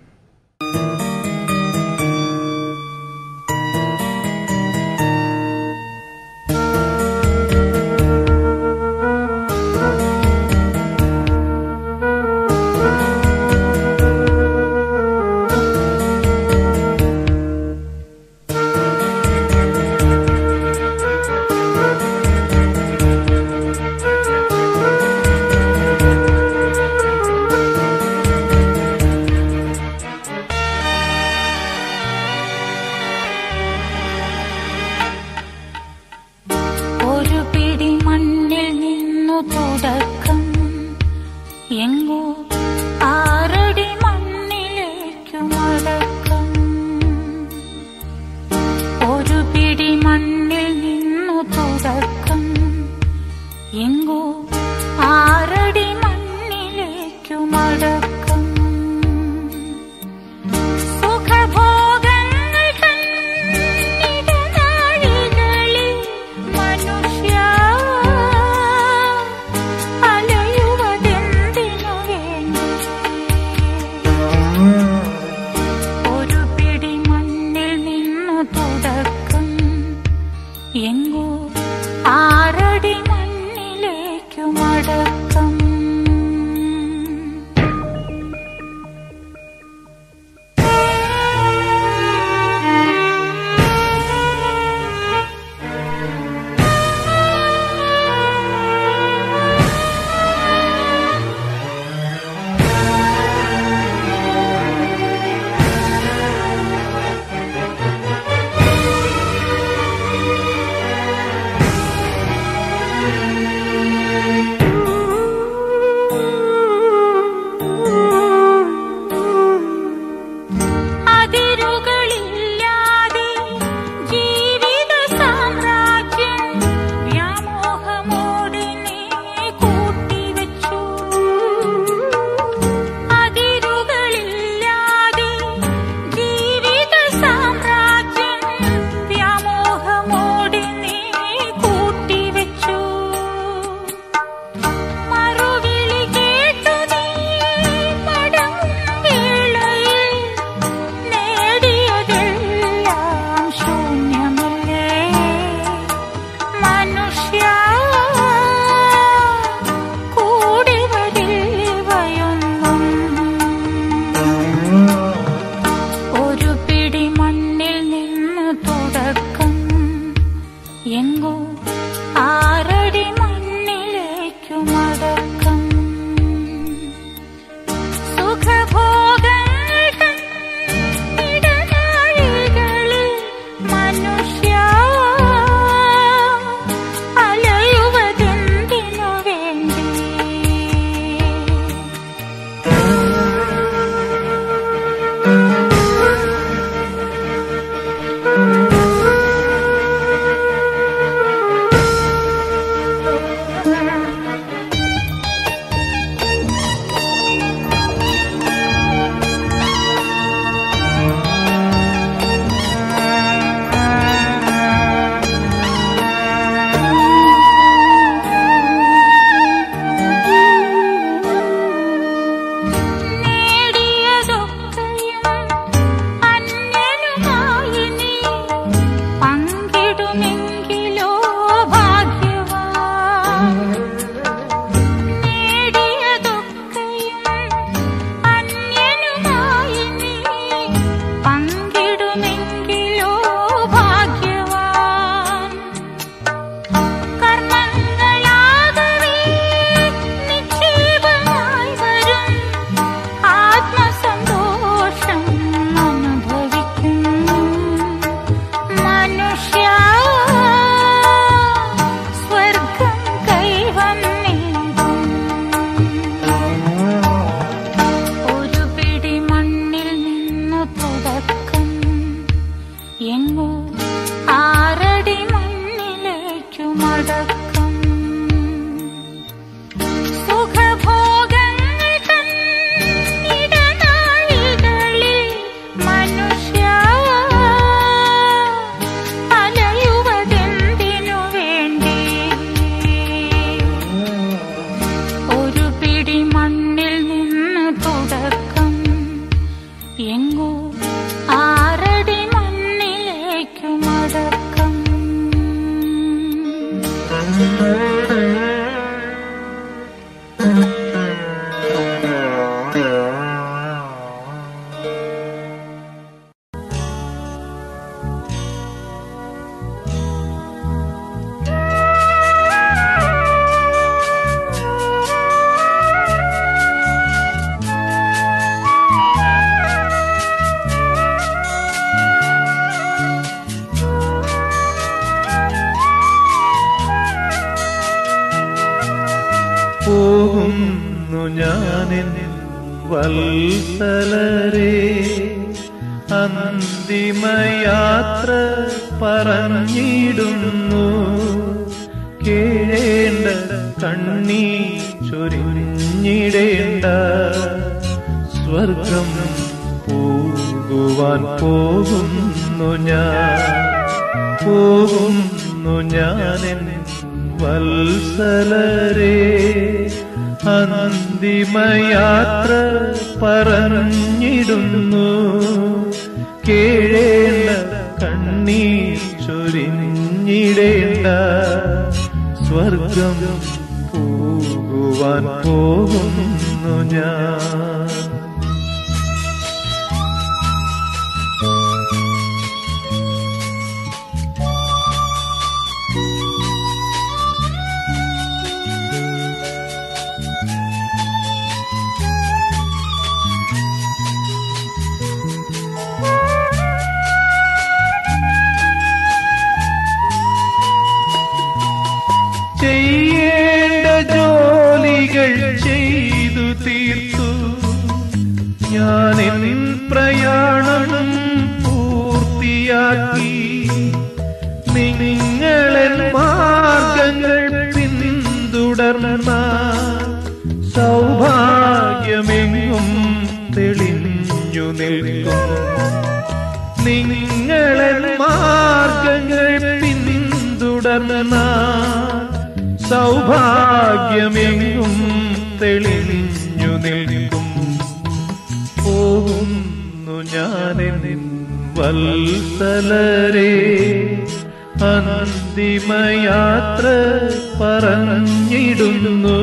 ഒരു പിടി മണ്ണിൽ നിന്നു തുടക്കം എങ്ങോ ആറടി മണ്ണിലേക്കു മടക്കം ഒരു പിടി മണ്ണിൽ നിന്നു തുടക്കം എങ്ങോ ആറടി മണ്ണിലേക്കു മടക്കം സുഖഭോഗങ്ങൾ കണ്ണിടനാഴികളിൽ മനുഷ്യ അലയുവതെന്തിനു വേണ്ടി മടക്കം അതിരുകളില്ലാതെ ജീവിത സാമ്രാജ്യം വ്യാമോഹമോടിനെ കൂട്ടിവെച്ചു അതിരുകളില്ലാതെ ജീവിത സാമ്രാജ്യം വ്യാമോഹമോടിനെ കൂട്ടിവെച്ചു മറുവിളി കേട്ടു നീ മടങ്ങും വേളയിൽ നേടിയതെല്ലാം ശൂന്യമല്ലേ മനുഷ്യ കൂടി വരിവയൊന്നും ഒരു പിടി മണ്ണിൽ നിന്ന് തുടക്കം എങ്ങോ ആറടി മണ്ണിലേക്കു മടക്കം സുഖഭോഗങ്ങൾ തൻ ഇടനാഴികളിൽ മനുഷ്യ അലയുവതെന്തിനു വേണ്ടി നേടിയതൊക്കെയും അന്യനുമായി നീ പങ്കിടുമെങ്കിലോ ഭാഗ്യവാൻ നേടിയതൊക്കെയും അന്യനുമായി നീ പങ്കിടുമെങ്കിലോ ഭാഗ്യവാൻ കർമ്മങ്ങളാകവേ നിക്ഷേപമായി വരും ആത്മസന്തോഷം അനുഭവിക്കും മനുഷ്യ സ്വർഗം കൈവന്നിടും ഒരു പിടി മണ്ണിൽ നിന്നു തുടക്കം എങ്ങോ ആറടി മണ്ണിലേക്കു മടക്കം സുഖഭോഗങ്ങൾ തൻ ഇടനാഴികളിൽ മനുഷ്യ അലയുവതെന്തിനു വേണ്ടി ഒരു പിടി മണ്ണിൽ നിന്ന് തുടക്കം എങ്ങോ ആറടി മണ്ണിലേക്കു മടക്കം പോകുന്നു ഞാനെൻ വത്സലരെ അന്തിമയാത്ര പറഞ്ഞിടുന്നു കേഴേണ്ട കണ്ണീ ചൊരിഞ്ഞിടേണ്ട സ്വർഗം പോകുവാൻ പോകുന്നു ഞാൻ പോകുന്നു ഞാനെൻ വത്സലരെ അന്തിമയാത്ര പറഞ്ഞിടുന്നു കേഴേണ്ട കണ്ണീർ ചൊരിഞ്ഞിടേണ്ട സ്വർഗം പോകുവാൻ പോകുവാൻ പോകുന്നു ഞാൻ ചെയ്യേണ്ട ജോലികൾ ചെയ്തു തീർത്തു ഞാൻ എൻ പ്രയാണം പൂർത്തിയാക്കി നിങ്ങളൻ മാർഗങ്ങൾ പിന്തുടർന്ന സൗഭാഗ്യമെങ്ങും തെളിഞ്ഞു നിൽക്കും നിങ്ങളൻ മാർഗങ്ങൾ പിന്തുടർന്ന സൗഭാഗ്യമെങ്ങും തെളിഞ്ഞു നിൽക്കും പോകുന്നു ഞാനെന്നിൻ വത്സലരെ അന്തിമയാത്ര പറഞ്ഞിടുന്നു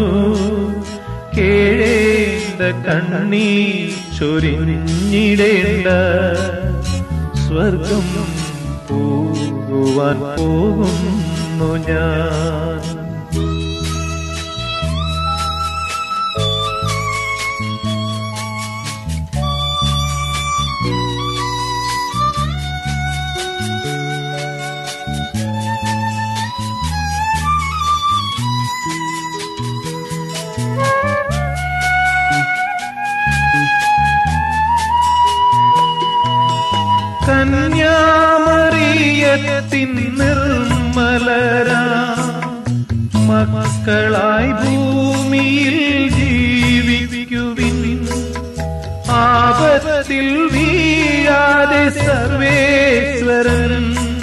കേഴേണ്ട കണ്ണീ ചൊരിഞ്ഞിടേണ്ട സ്വർഗം പോകുവാൻ പോകുന്നു ഞാൻ കന്യാമറിയത്തിൻ നിർമ്മലരാ മക്കളായി ഭൂമിയിൽ ജീവിക്കുവിൻ ആപത്തിൽ വീഴാതെ സർവേശ്വരൻ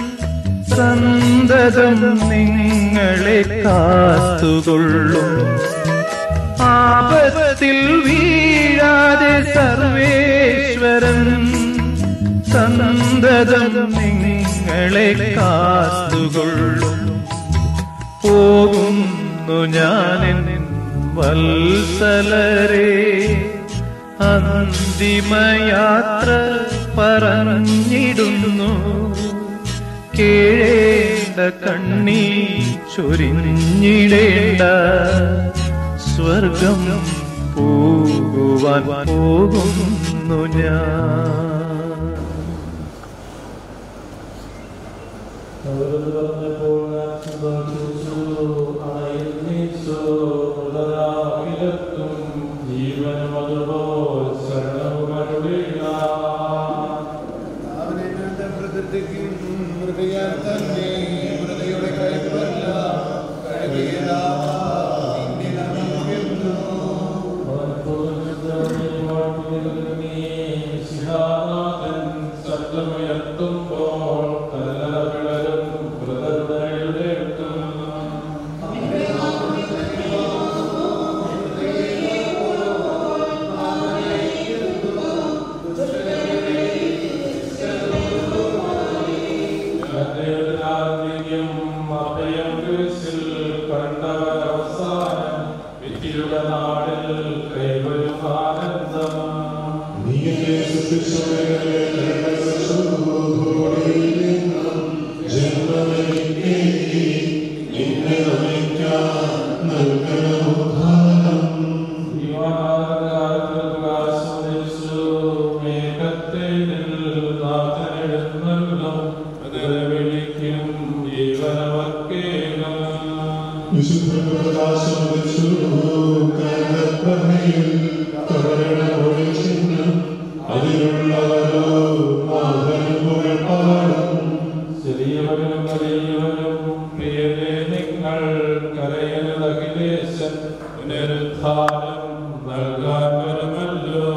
സന്തതം നിങ്ങളെ കാത്തുകൊള്ളും ആപത്തിൽ വീഴാതെ സർവേശ്വരൻ സന്തതം നിങ്ങളെ കാത്തുകൊള്ളും പോകുന്നു ഞാനെൻ വത്സലരെ അന്തിമയാത്ര പറഞ്ഞിടുന്നു കേഴേണ്ട കണ്ണീ ചൊരിഞ്ഞിടേണ്ട സ്വർഗം പോകുവാൻ പോകുന്നു ഞാൻ ശബ്ദമുയർത്തുമ്പോൾ കല്ലറ വിളരും ബ്രദറുടെ എഴുന്നേൽക്കും ചെറിയവരും വലിയവരും പ്രിയരെ നിങ്ങൾ കരയലകിലേശൻ പുനരുദ്ധാനം നൽകാൻ വരുമല്ലോ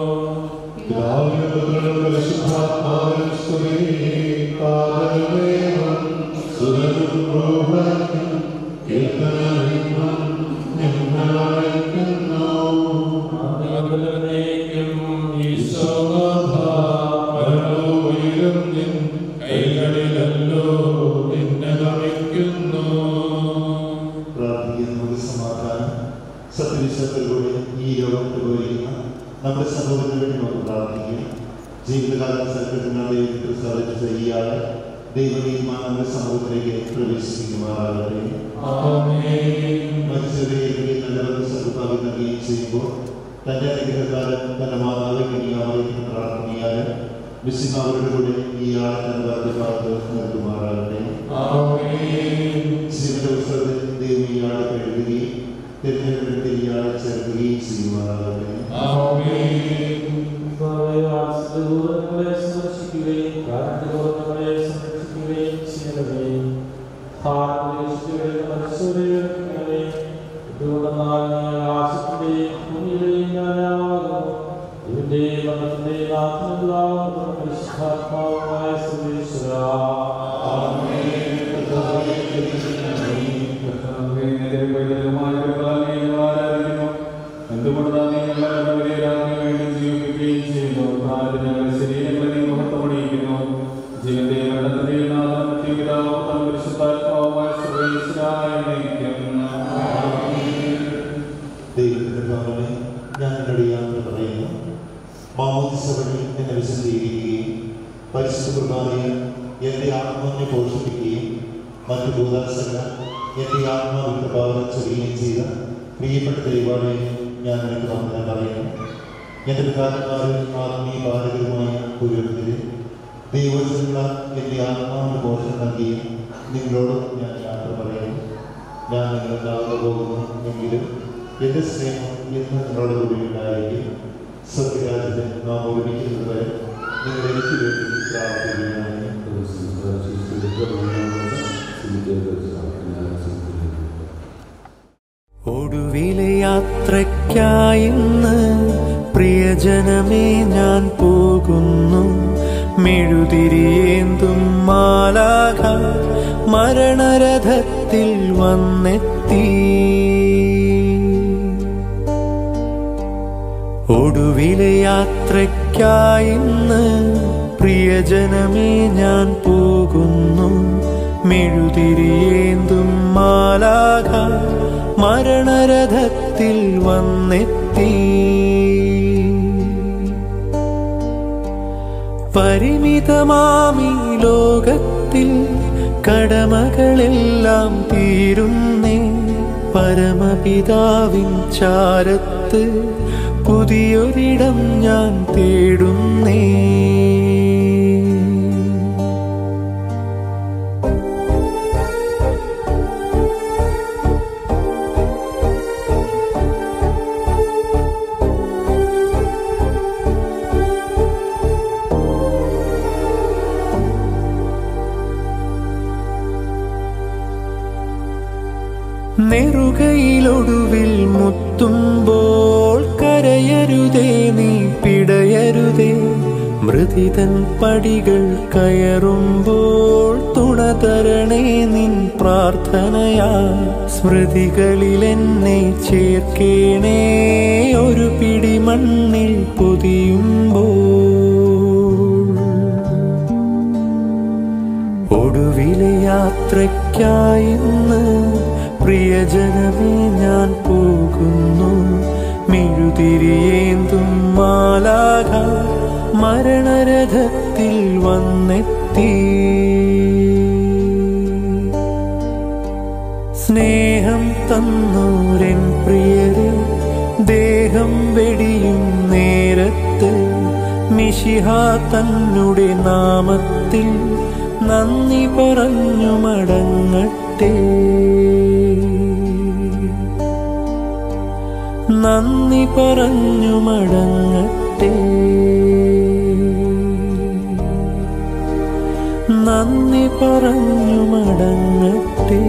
ആദിമുതലേക്കും ഈശോനാഥ മരണവും നിൻ കൈകളിലല്ലോ നിന്നെ നമിക്കുന്നു പ്രാർത്ഥിക്കുന്ന സമാധാനം സത്യവിശ്വാസത്തിലൂടെ ഈ ലോകത്ത് പോയിരിക്കുന്ന നമ്മുടെ സഹോദരന് വേണ്ടി നമുക്ക് പ്രാർത്ഥിക്കും ജീവിതകാലം സത്യത്തിനാണ് ദൈവത്തിൽ സാധിച്ച ഇയാളെ ദൈവതീയമാണ് നമ്മുടെ സമൂഹത്തിലേക്ക് പ്രവേശിപ്പിക്കുമാറാകട്ടെ മനുഷ്യരെ നല്ല സർക്കാർ നൽകുകയും ചെയ്യുമ്പോൾ തന്റെ അനുഗ്രഹകാലം തന്റെ മാതാവ് കന്യാമറിക്കുന്ന പ്രാർത്ഥനയാലും വിശുദ്ധവരുടെ കൂടെ ഈ ആളെ തന്റെ ഭാഗത്ത് നൽകുമാറാകട്ടെ ശിവന്റെ പുസ്തകത്തിൽ ദൈവം ഇയാളെ കഴുകുകയും തിരഞ്ഞെടുപ്പിൽ ഇയാളെ ചേർക്കുകയും ചെയ്യുമാറാകട്ടെ എന്തുകൊണ്ടാണ് നീ ഞങ്ങളുടെ വലിയരാവിനെ വേണ്ടി ജീവിക്കുകയും ചെയ്യുന്നു കാരണം ഞങ്ങളുടെ ശരീരങ്ങളെ നീ മഹത്വമണിയിക്കുന്നു ജീവന്റെ മരണത്തിന്റെ നാഥനും ജീവിതാവസ്ഥ പരിശുദ്ധാത്മാവുമായ സർവേശ്വരായിരിക്കുന്നു ദൈവത്തിന്റെ ഭാവനെ ഞാൻ എന്നടിയാമെന്ന് പറയുന്നു മാമോദിസ വഴി എന്നെ വിശദീകരിക്കുകയും പരിശുദ്ധ കുർബാനയിൽ എൻ്റെ ആത്മാവിനെ പോഷിപ്പിക്കുകയും മറ്റു ഭൂതാശകൾ എൻ്റെ ആത്മാവിന്റെ ഭാവന ചൊല്ലുകയും ചെയ്ത പ്രിയപ്പെട്ട ദൈവാനെ ഞാൻ നിനക്ക് വന്ദനം പറയുന്നു എൻ്റെ പിതാക്കന്മാരിൽ ആത്മീയ ബാലകരുമായ പുരോഗതിൽ ദൈവജനങ്ങള എൻ്റെ ആത്മാവിന് പോഷണം നൽകിയും നിങ്ങളോട് ഞാൻ യാത്ര പറയുന്നു ഞാൻ നിങ്ങളെല്ലാവരും പോകുന്നു എങ്കിലും എന്റെ സ്നേഹം എന്ന് നിങ്ങളുടെ കൂടി ഉണ്ടായിരിക്കും സത്യരാജ്യത്തെ നാം ഒരുമിക്കുന്നത് വരെ നിങ്ങൾ എനിക്ക് വേണ്ടി പ്രാർത്ഥിക്കുകയാണ് ഒടുവിലെ യാത്രയ്ക്കായിന്ന് പ്രിയജനമേ ഞാൻ പോകുന്നു മെഴുതിരിയേന്തും മാലാക മരണരഥത്തിൽ വന്നെത്തി ഒടുവിലെ യാത്രയ്ക്കായിന്ന് പ്രിയജനമേ ഞാൻ പോകുന്നു മെഴുതിരിയേന്തും മാലാക മരണരഥത്തിൽ വന്നെത്തി പരിമിതമാമി ലോകത്തിൽ കടമകളെല്ലാം തീരുന്നേ പരമപിതാവിൻ ചാരത്ത് പുതിയൊരിടം ഞാൻ തേടുന്നേ നെറുകയിലൊടുവിൽ മുത്തുമ്പോൾ കരയരുതേ നീ പിടയരുതേ മൃതിതൻ പടികൾ കയറുമ്പോൾ തുണ തരണേ നിൻ പ്രാർത്ഥനയാ സ്മൃതികളിൽ എന്നെ ചേർക്കേണേ ഒരു പിടി മണ്ണിൽ പൊതിയുമ്പോൾ ഒടുവിലെ യാത്രയ്ക്കായിന്ന് പ്രിയജനമേ ഞാൻ പോകുന്നു മെഴുതിരിയേന്തും മാലാക മരണരഥത്തിൽ വന്നെത്തി സ്നേഹം തന്നോരൻ പ്രിയരെ ദേഹം വെടിയും നേരത്ത് മിഷിഹ തന്നുടെ നാമത്തിൽ നന്ദി പറഞ്ഞു മടങ്ങട്ടെ നന്ദി പറഞ്ഞു മടങ്ങട്ടെ നന്ദി പറഞ്ഞു മടങ്ങട്ടെ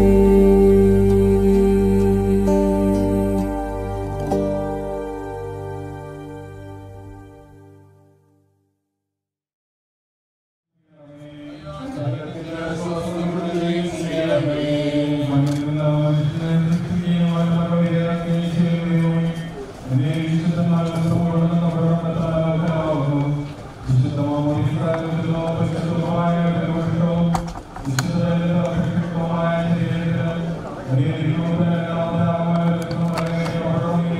വിശുദ്ധമായ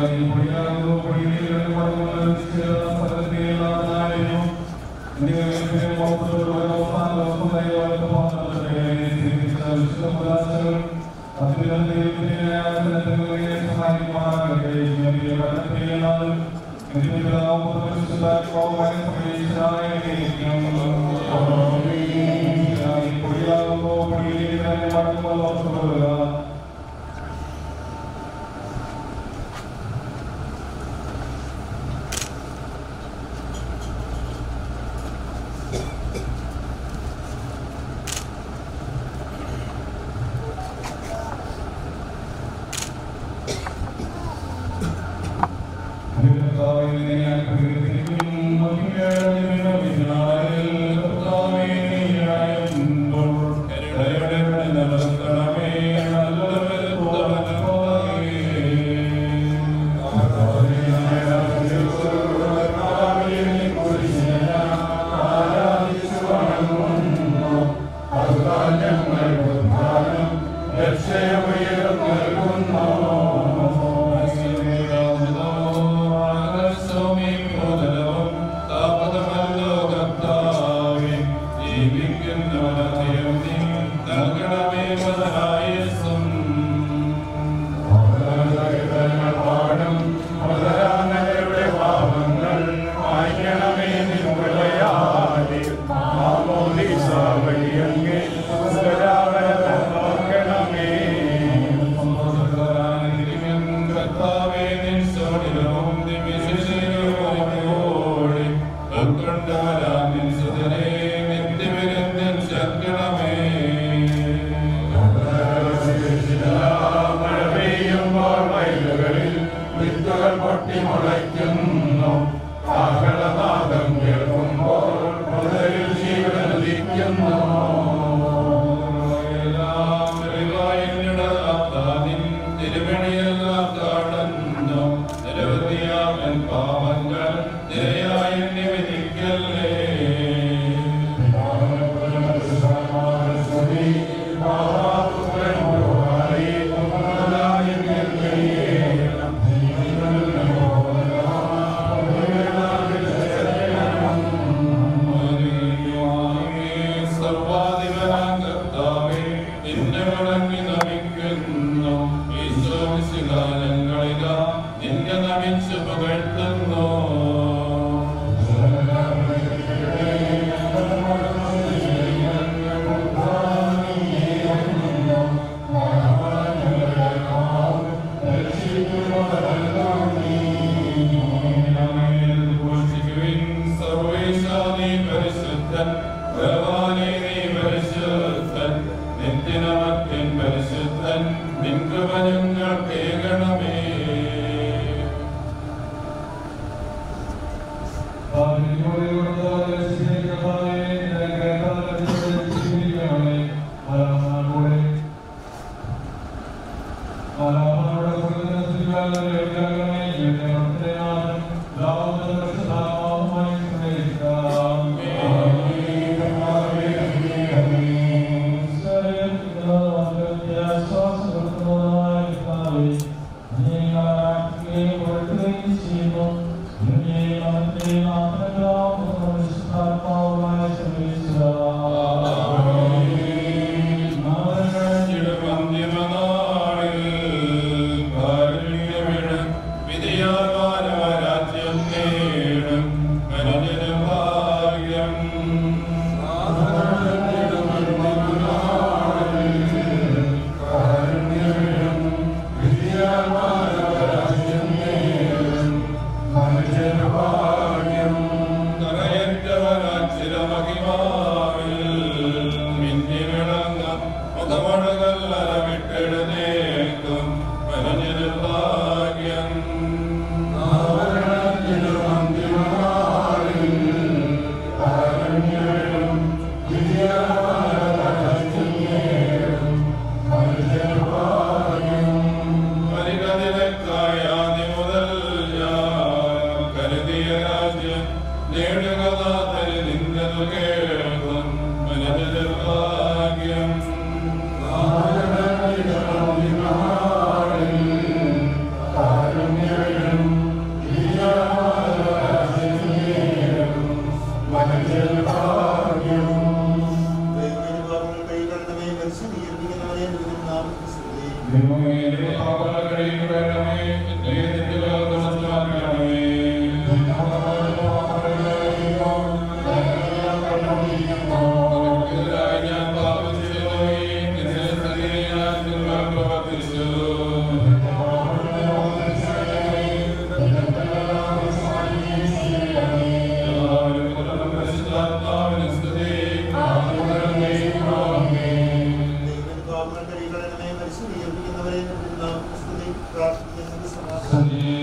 ഭാഗ്യം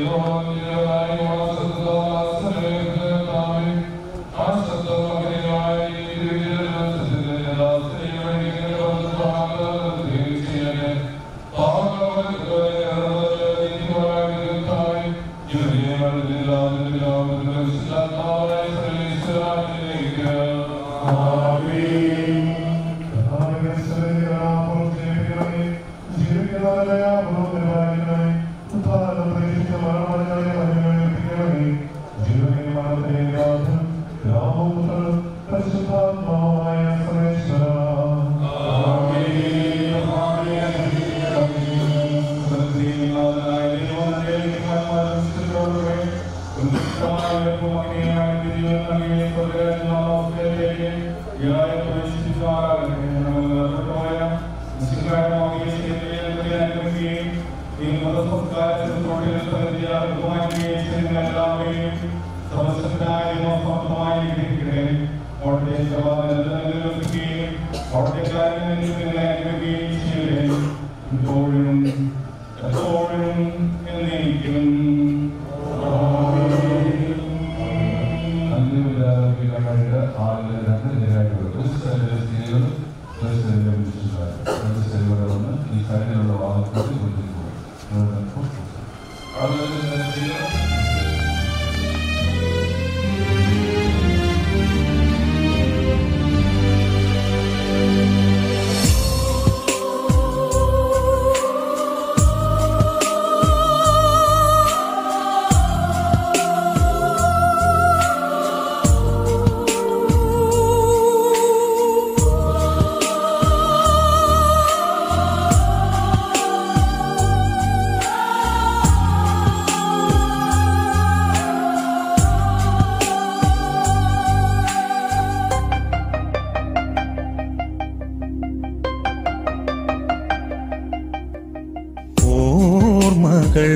ഓർമ്മകൾ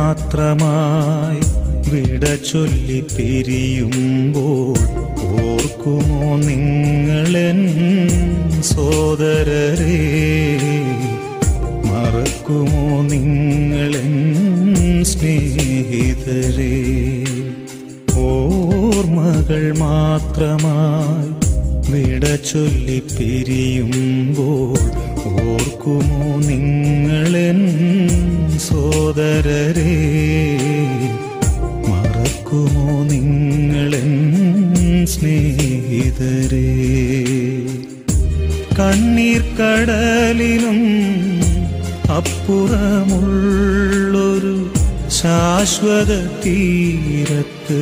മാത്രമായി വിട ചൊല്ലി പിരിയുമ്പോൾ ഓർക്കുമോ നിങ്ങളെൻ സോദരരെ മറക്കുമോ നിങ്ങളെൻ സ്നേഹിതരെ ഓർമ്മകൾ മാത്രമായി വിട ചൊല്ലി പിരിയുമ്പോൾ ഓർക്കുമോ നിങ്ങളെൻ സോദരരെ മറക്കുമോ നിങ്ങളെൻ സ്നേഹിതരെ കണ്ണീർ കടലിനും അപ്പുറമുള്ളൊരു ശാശ്വത തീരത്ത്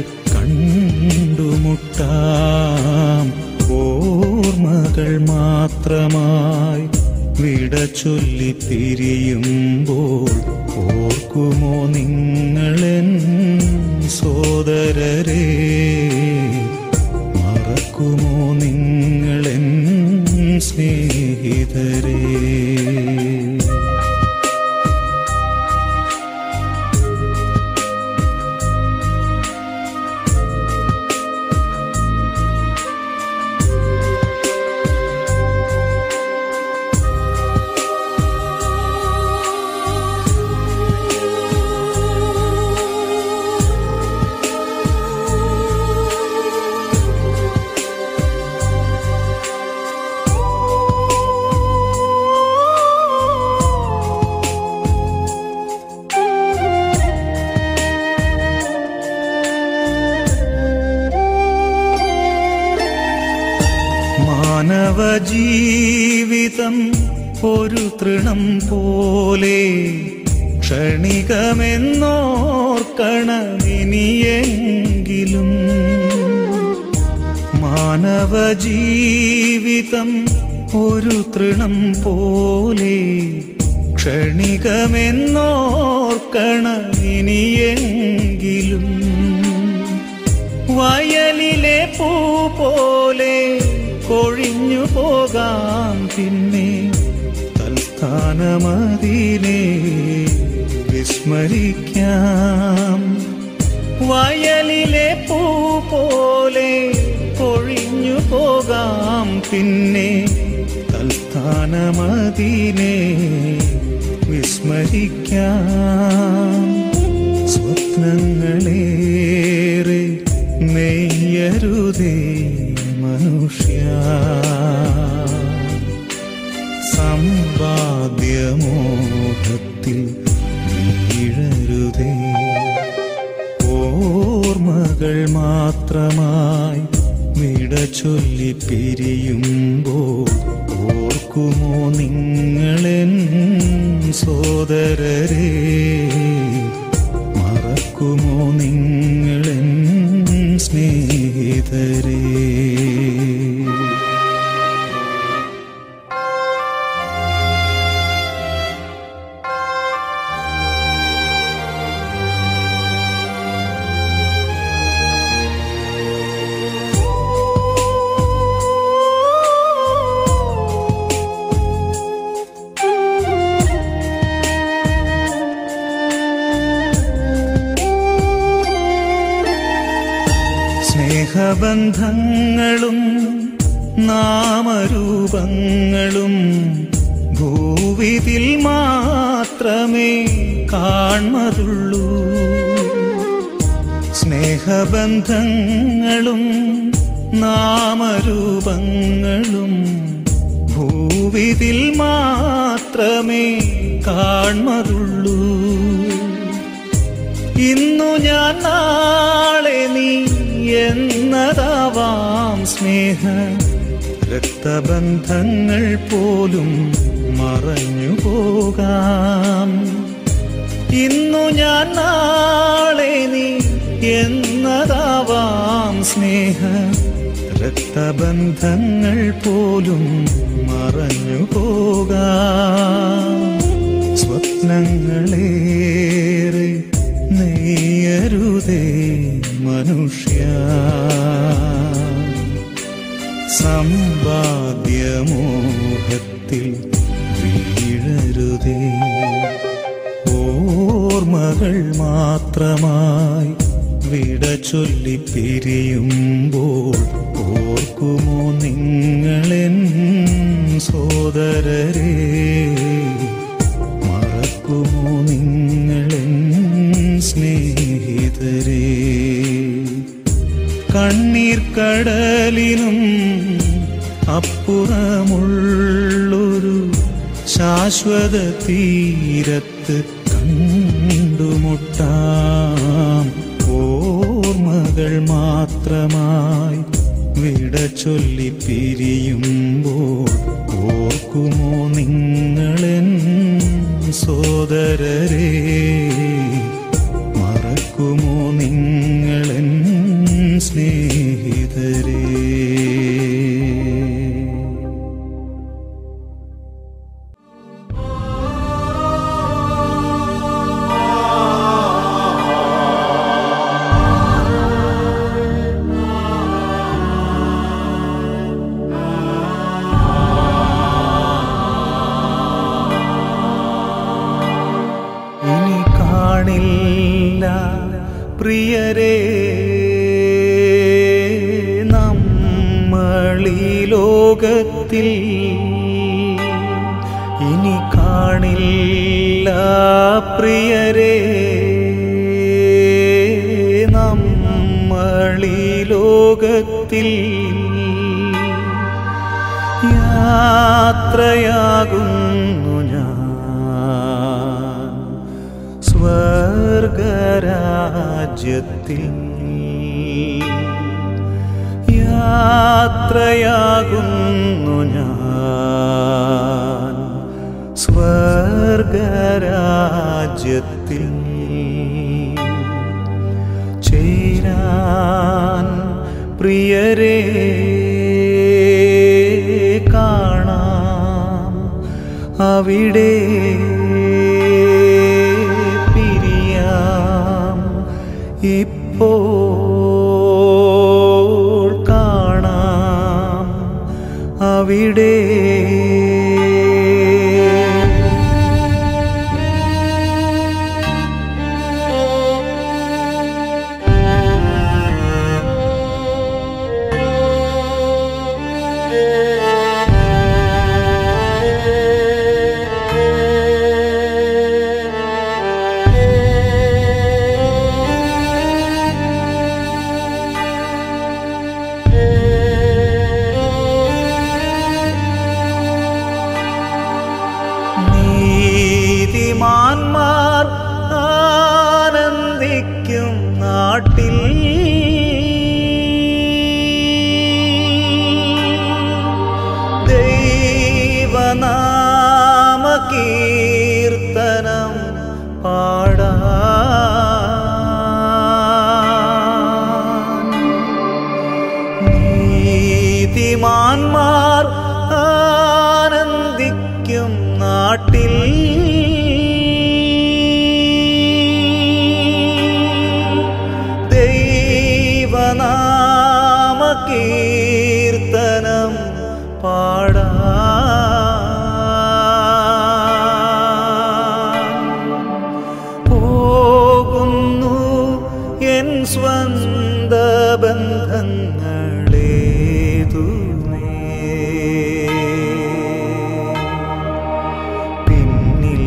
കണ്ടുമുട്ടാം ഓർമ്മകൾ മാത്രമായി വിട ചൊല്ലി പിരിയുമ്പോൾ ഓർക്കുമോ നിങ്ങളെൻ സോദരരെ മറക്കുമോ നിങ്ങളെൻ സ്നേഹിതരേ മാനവ ജീവിതം ഒരു തൃണം പോലെ ക്ഷണികമെന്നോർക്കണമിനിയെങ്കിലും മാനവ ജീവിതം ഒരു തൃണം പോലെ ക്ഷണികമെന്നോർക്കണമിനിയെങ്കിലും വയലിലെ പൂ പോലെ കൊഴിഞ്ഞു പോകാം പിന്നെ തൽസ്ഥാനമതിനെ വിസ്മരിക്കാം വയലിലെ പൂ പോലെ കൊഴിഞ്ഞു പോകാം പിന്നെ തൽസ്ഥാനമതിനെ വിസ്മരിക്കാം സ്വപ്ന സ്വപ്നങ്ങളേറെ നെയ്യരുതേ മനുഷ്യ സമ്പാദ്യമോഹത്തിൽ വീഴരുതേ ഓർമ്മകൾ മാത്രമായി വിട ചൊല്ലി പിരിയുമ്പോൾ ഓർക്കുമോ നിങ്ങളെൻ സോദരരെ മറക്കുമോ നിങ്ങളെൻ സ്നേഹിതരേ സ്നേഹബന്ധങ്ങളും നാമരൂപങ്ങളും ഭൂവിതിൽ മാത്രമേ കാൺമതുള്ളൂ സ്നേഹബന്ധങ്ങളും നാമരൂപങ്ങളും ഭൂവിതിൽ മാത്രമേ കാൺമതുള്ളൂ ഇന്നു ഞാൻ നാളെ നീ എന്നതാവാം സ്നേഹ രക്തബന്ധങ്ങൾ പോലും മറഞ്ഞു പോകാം ഇന്നു ഞാൻ നാളെ നീ എന്നതാവാം സ്നേഹ രക്തബന്ധങ്ങൾ പോലും മറഞ്ഞു പോകാം സ്വപ്നങ്ങളേറെ നെയ്യരുതേ മനുഷ്യ സമ്പാദ്യമോഹത്തിൽ വീഴരുതേ ഓർമ്മകൾ മാത്രമായി വിട ചൊല്ലി പിരിയുമ്പോൾ ഓർക്കുമോ നിങ്ങളെൻ സോദരരെ മറക്കുമോ നിങ്ങളെൻ സ്നേഹിതരെ കണ്ണീർ കടലിനും അപ്പുറമുള്ളൊരു ശാശ്വത തീരത്ത് കണ്ടുമുട്ടാം ഓർമ്മകൾ മാത്രമായി വിട ചൊല്ലി പിരിയുമ്പോൾ ഓർക്കുമോ നിങ്ങളെൻ സോദരരെ മറക്കുമോ നിങ്ങളെൻ സ്നേഹിതരേ ഇനി കാണില്ല പ്രിയരെ നമ്മളീ ലോകത്തിൽ ഇനി കാണില്ല പ്രിയരെ നമ്മളീ ലോകത്തിൽ യാത്രയാകുന്നു ഞാൻ സ്വർഗരാജ്യത്തിൽ യാത്രയാകുന്നു ഞാൻ സ്വർഗരാജ്യത്തിൽ ചേരാൻ പ്രിയരെ കാണാം അവിടെ പിരിയാം ഇപ്പോൾ കാണാം അവിടെ നാട്ടിൽ ദൈവനാമ കീർത്തനം പാടാൻ നീതിമാന്മാർ ആനന്ദിക്കും നാട്ടിൽ ദൈവനാമ കീർത്തനം പാടാൻ പോകുന്നു എൻ സ്വന്ത ബന്ധങ്ങളേതുമേ പിന്നിൽ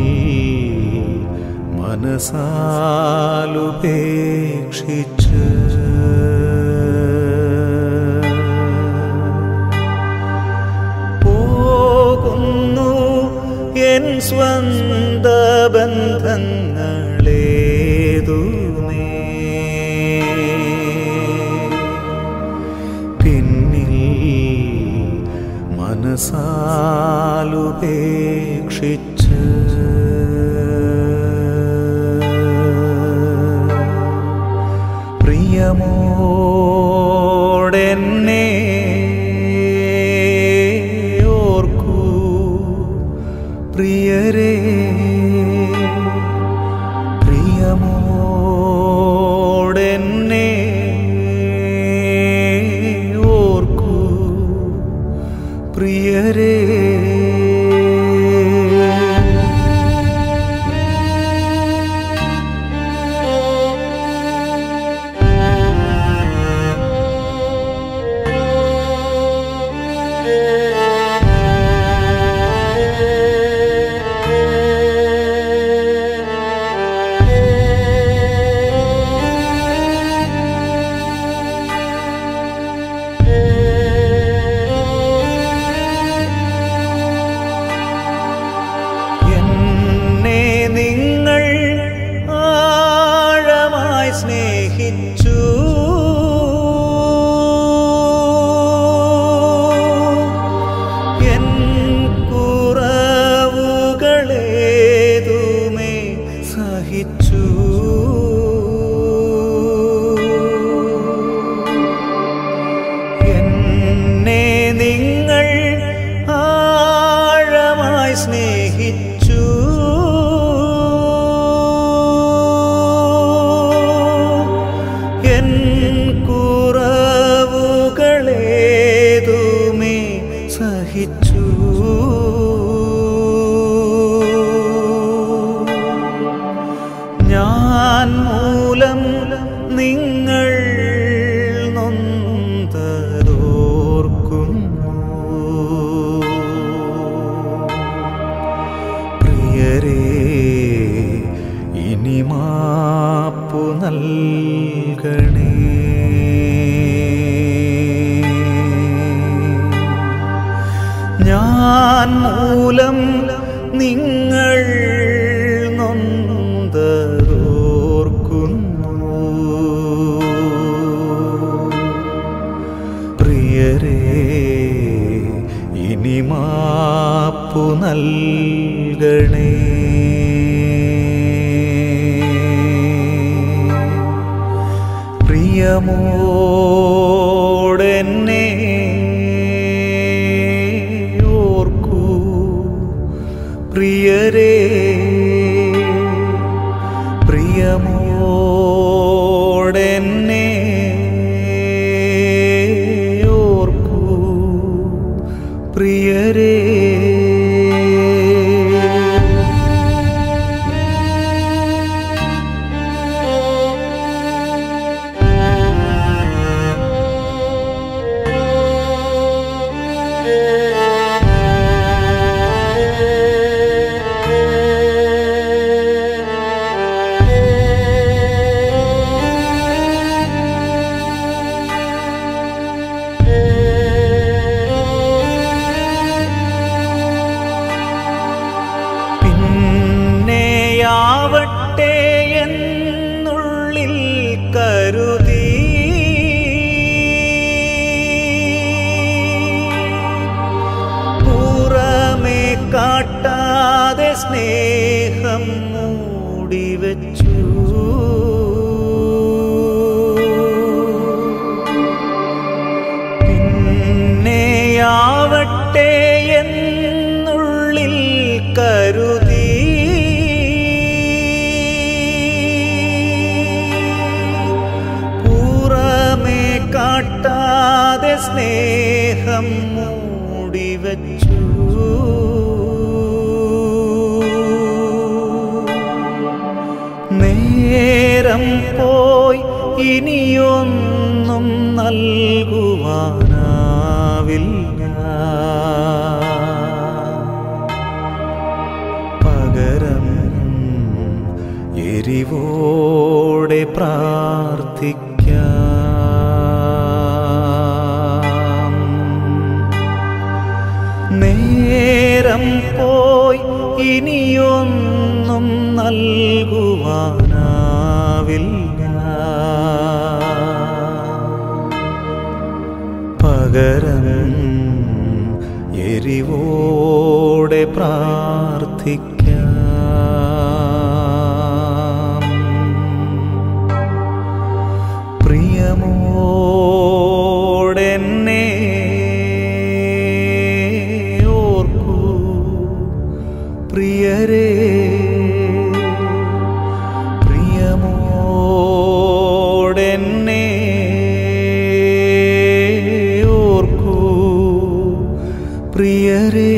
മനസാലുപേക്ഷിച്ച് പോകുന്നു എൻ സ്വന്ത ബന്ധങ്ങളേതുമേ പിന്നിൽ മനസാലുപേക്ഷിച്ച് പ്രിയമോടെന്നെ ഓർക്കൂ പ്രിയരേ പ്രിയമോടെന്നെ ഓർക്കൂ പ്രിയരേ എന്നെ നിങ്ങൾ ആഴമായി സ്നേഹിച്ചു എൻ കുറവുകളേതുമേ സഹിച്ചു എന്നെ നിങ്ങൾ ആഴമായി സ്നേഹിച്ചു എൻ കുറവുകളേതുമേ സഹിച്ചു ഞാൻ മൂലം നിങ്ങൾ നൊന്തതോർക്കുന്നു പ്രിയരേ ഇനി മാപ്പു നൽകണേ ഞാൻ മൂലം നിങ്ങൾ നൊന്തതോർക്കുന്നു പ്രിയരേ ഇനി മാപ്പു നൽകണേ പ്രിയമോടെന്നെ ഓർക്കൂ പ്രിയരേ പ്രിയമോടെന്നെ ഓർക്കൂ പ്രിയരേ കരുതി പുറമേ കാട്ടാതെ സ്നേഹം മൂടിവെച്ചു പിന്നെയാവട്ടെ എന്നുള്ളിൽ കരുതി പുറമേ കാട്ടാതെ സ്നേഹം മൂടിവെച്ചു നേരം പോയി ഇനിയൊന്നും നൽകുവാനാവില്ല പകരം എരിവോടെ പ്രാർത്ഥിക്കാം നേരം പോയി ഇനിയൊന്നും നൽകുവാനാവില്ല പകരം എരിവോടെ പ്രാർത്ഥിക്കാം പ്രിയമോടെന്നെ ഓർക്കൂ പ്രിയരേ പ്രിയമോടെന്നെ ഓർക്കൂ പ്രിയരേ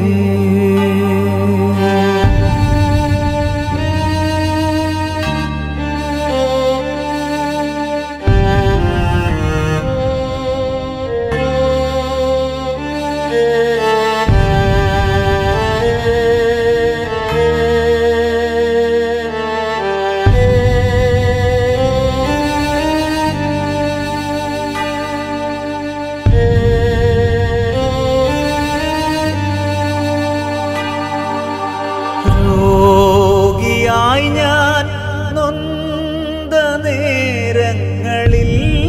രോഗിയായി ഞാൻ നൊന്ത നേരങ്ങളിൽ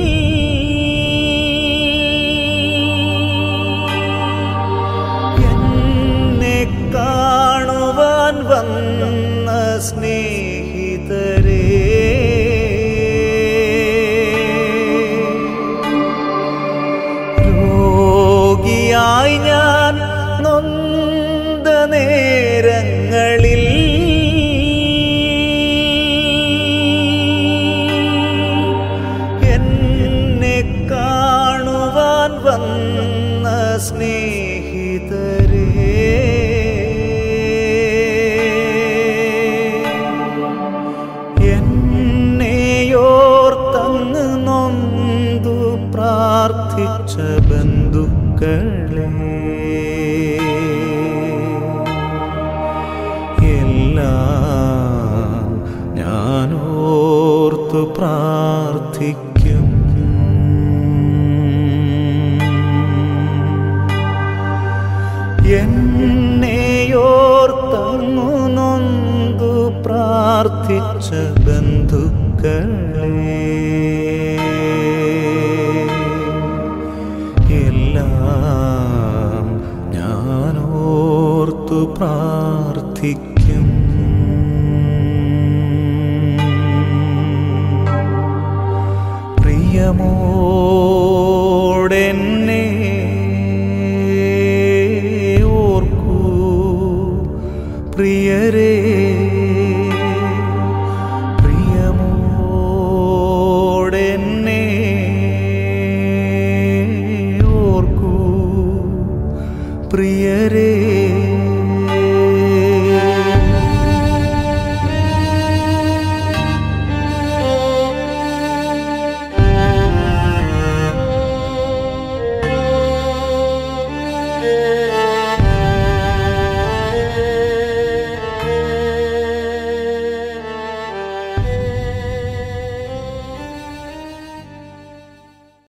എന്നെ കാണുവാൻ വന്ന സ്നേഹിതരേ രോഗിയായി ഞാൻ നൊന്ത നേരങ്ങളിൽ എന്നെ കാണുവാൻ വന്ന സ്നേഹിതരേ എന്നെയോർത്തങ്ങ് നൊന്തു പ്രാർത്ഥിച്ച ബന്ധുക്കളെ എല്ലാം ഞാനോർത്തു പ്രാർത്ഥിക്കും എന്നെയോർത്തങ്ങു നൊന്തു പ്രാർത്ഥിച്ച ബന്ധുക്കളെ എല്ലാം ഞാനോർത്തു പ്രാർത്ഥിക്കും പ്രിയമോ